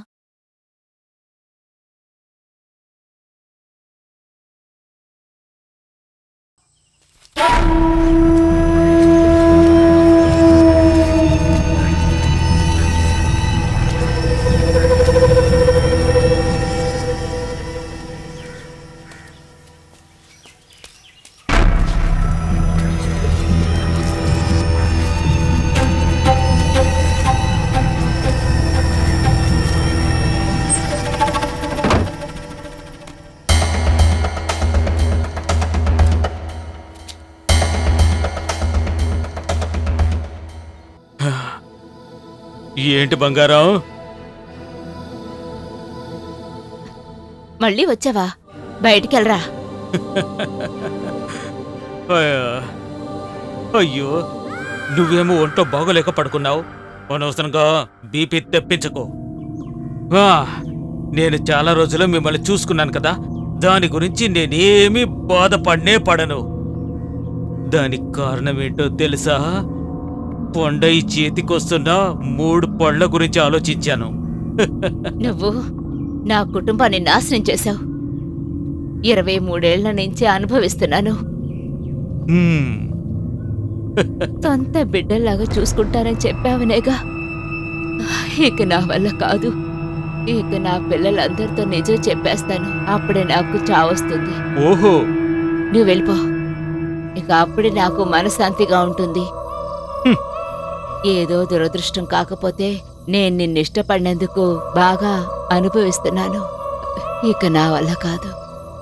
ఏంటి బంగారం మళ్ళీ వచ్చావా బయటికెళ్ళరా అయ్యో. అయ్యో నువ్వేమో ఒంట్లో బాగోలేక పడుకున్నావు అనవసరంగా బీపీ తెప్పించకు ఆ, నేను చాలా రోజులు మిమ్మల్ని చూసుకున్నాను కదా దాని గురించి నేనేమీ బాధపడనే పడను దానికి కారణం ఏంటో తెలుసా పొండ ఈ చేతికొస్తున్న మూడు పళ్ళ గురించి ఆలోచించాను నువ్వు నా కుటుంబాన్ని నాశనం చేశావు ఇరవై మూడేళ్ల నుంచి అనుభవిస్తున్నాను హ్మ్. సొంత బిడ్డల్లాగా చూసుకుంటానని చెప్పావనేగా ఇక నా వల్ల కాదు ఇక నా పిల్లలందరితో నిజం చెప్పేస్తాను అప్పుడే నాకు చావొస్తుంది ఓహో నువ్వు వెళ్ళిపో ఇక అప్పుడే నాకు మనశ్శాంతిగా ఉంటుంది హ్మ్. ఏదో దురదృష్టం కాకపోతే నేను నిన్ను ఇష్టపడినందుకు బాగా అనుభవిస్తున్నాను ఇక నా వల్ల కాదు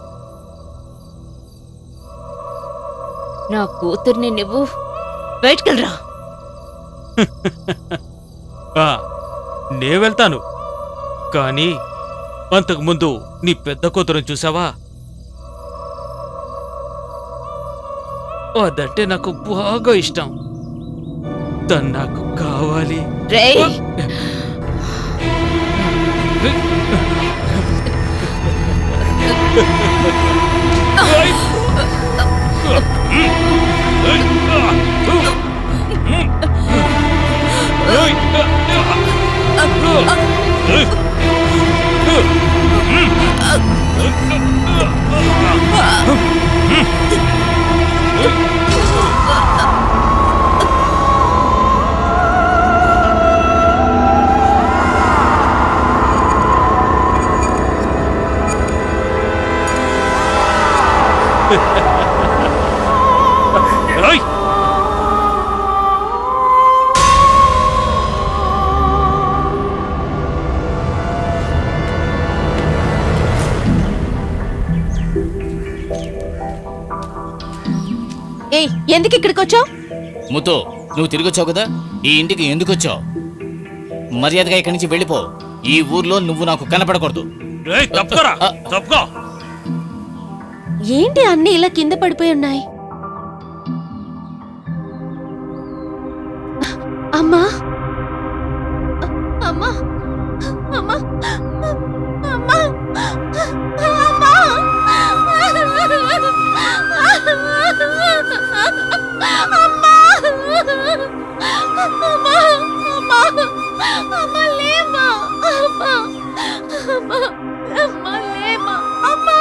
నా కూతుర్ని నువ్వు బయటకెళ్ళరా ఆ, నే వెళ్తాను కానీ అంతకుముందు నీ పెద్ద కూతురు చూసావా అదంటే నాకు బాగా ఇష్టం తను నాకు కావాలి రేయ్ ఏయ్! ఏయ్ ఎందుకు ఇక్కడికి వచ్చావు ముతో నువ్వు తిరిగి వచ్చావు కదా ఈ ఇంటికి ఎందుకు వచ్చావు మర్యాదగా ఇక్కడి నుంచి వెళ్ళిపో ఈ ఊర్లో నువ్వు నాకు కనపడకూడదు తప్పుకోరా తప్పుకో ఏంటి అన్ని ఇలా కింద పడిపోయి ఉన్నాయి అమ్మా అమ్మా అమ్మా అమ్మా అమ్మా అమ్మా అమ్మా అమ్మా అమ్మా లేమా అమ్మా అమ్మా అమ్మా లేమా అమ్మా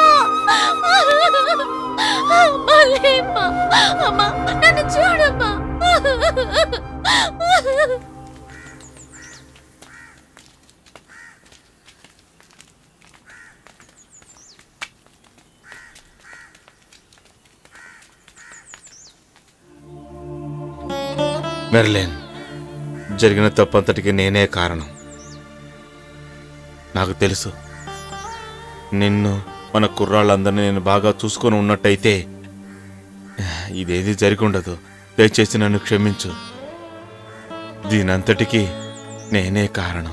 అమ్మా లేమా అమ్మా నన్ను చూడమ్మా మెర్లేన్ జరిగిన తప్పంతటికి నేనే కారణం నాకు తెలుసు నిన్ను మన కుర్రాళ్ళందరినీ నేను బాగా చూసుకొని ఉన్నట్టయితే ఇదేది జరిగి ఉండదు దయచేసి నన్ను క్షమించు దీనంతటికీ నేనే కారణం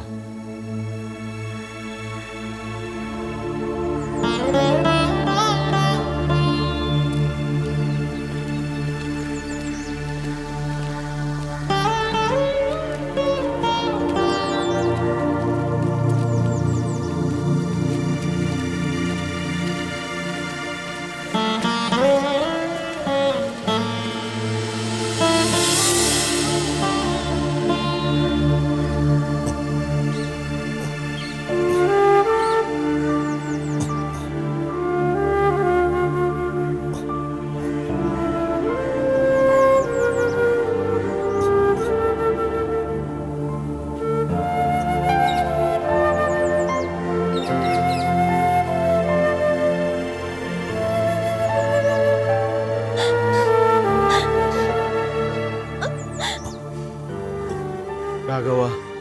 రాఘవ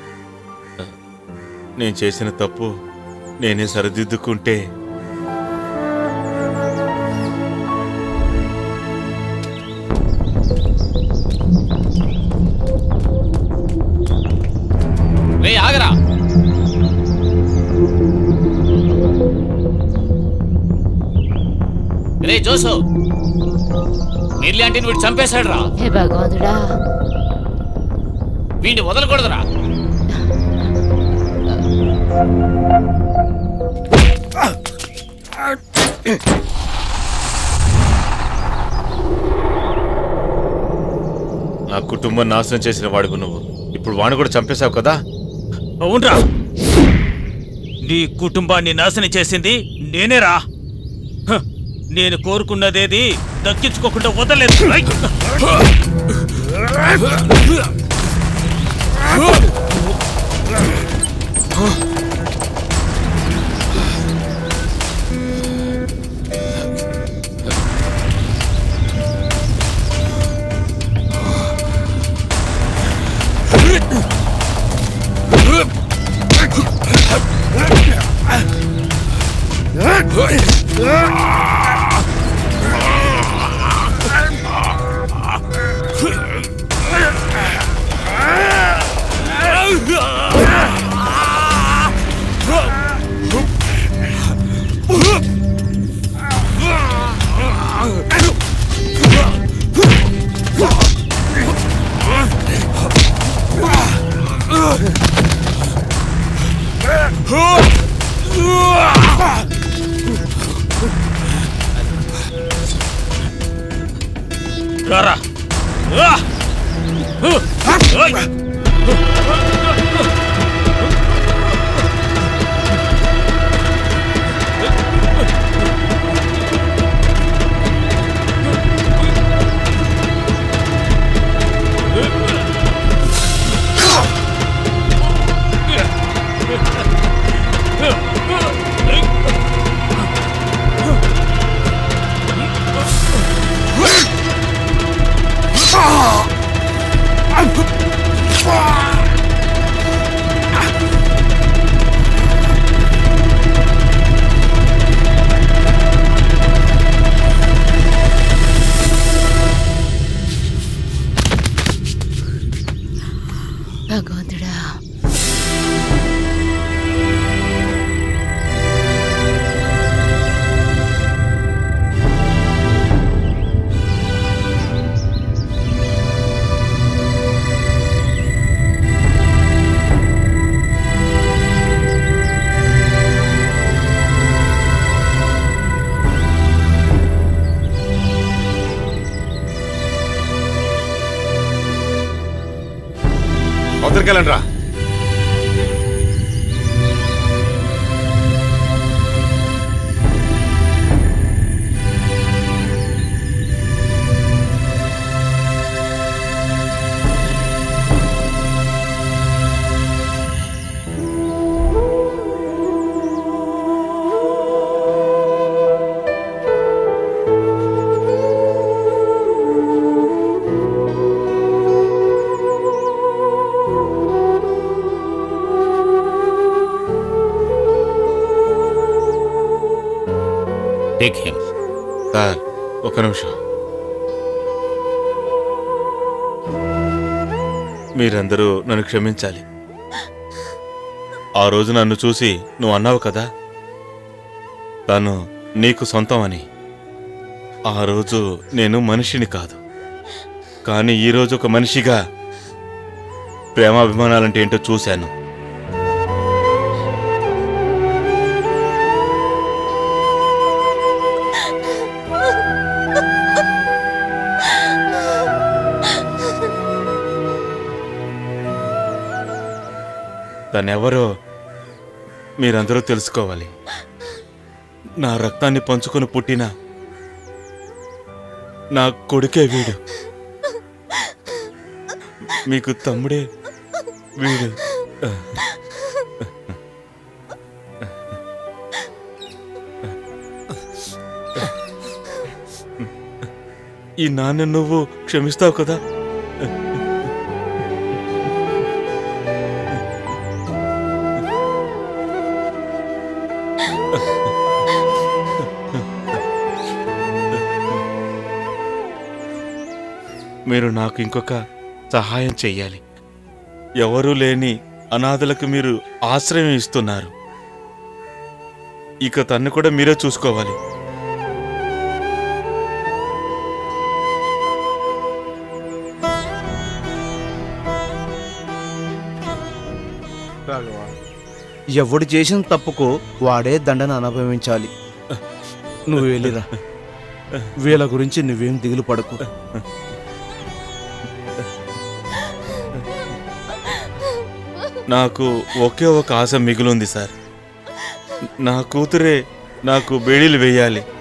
నేను చేసిన తప్పు నేనే సరిదిద్దుకుంటే రే ఆగరా రే జోసు నిర్లి అంటే వీడు చంపేశాడు రా హే భగవంతుడా వీడిని వదలకూడదురా నా కుటుంబం నాశనం చేసిన వాడుకు నువ్వు ఇప్పుడు వాణ్ణి కూడా చంపేశావు కదా అవునరా నీ కుటుంబాన్ని నాశనం చేసింది నేనేరా హ, నేను కోరుకున్నదేది దక్కించుకోకుండా వదలేదు రారా ఆ! హు! ఓయ్! అవతలికి వెళ్ళండి రా టేక్ హిమ్ సార్ ఒక నిమిషం మీరందరూ నన్ను క్షమించాలి ఆ రోజు నన్ను చూసి నువ్వు అన్నావు కదా తను నీకు సొంతం అని ఆ రోజు నేను మనిషిని కాదు కానీ ఈరోజు ఒక మనిషిగా ప్రేమాభిమానాలంటే ఏంటో చూశాను తనెవరో మీరందరూ తెలుసుకోవాలి నా రక్తాన్ని పంచుకొని పుట్టిన నా కొడుకే వీడు మీకు తమ్ముడే వీడు ఈ నాన్న నువ్వు క్షమిస్తావు కదా మీరు నాకు ఇంకొక సహాయం చెయ్యాలి ఎవరూ లేని అనాథలకు మీరు ఆశ్రయం ఇస్తున్నారు ఇక తన్ను కూడా మీరే చూసుకోవాలి ఎవడు చేసిన తప్పుకు వాడే దండన అనుభవించాలి నువ్వు వెళ్ళిరా వీళ్ళ గురించి నువ్వేం దిగులు పడకు నాకు ఒకే ఒక ఆశ మిగిలింది సార్ నా కూతురే నాకు బేడీలు వేయాలి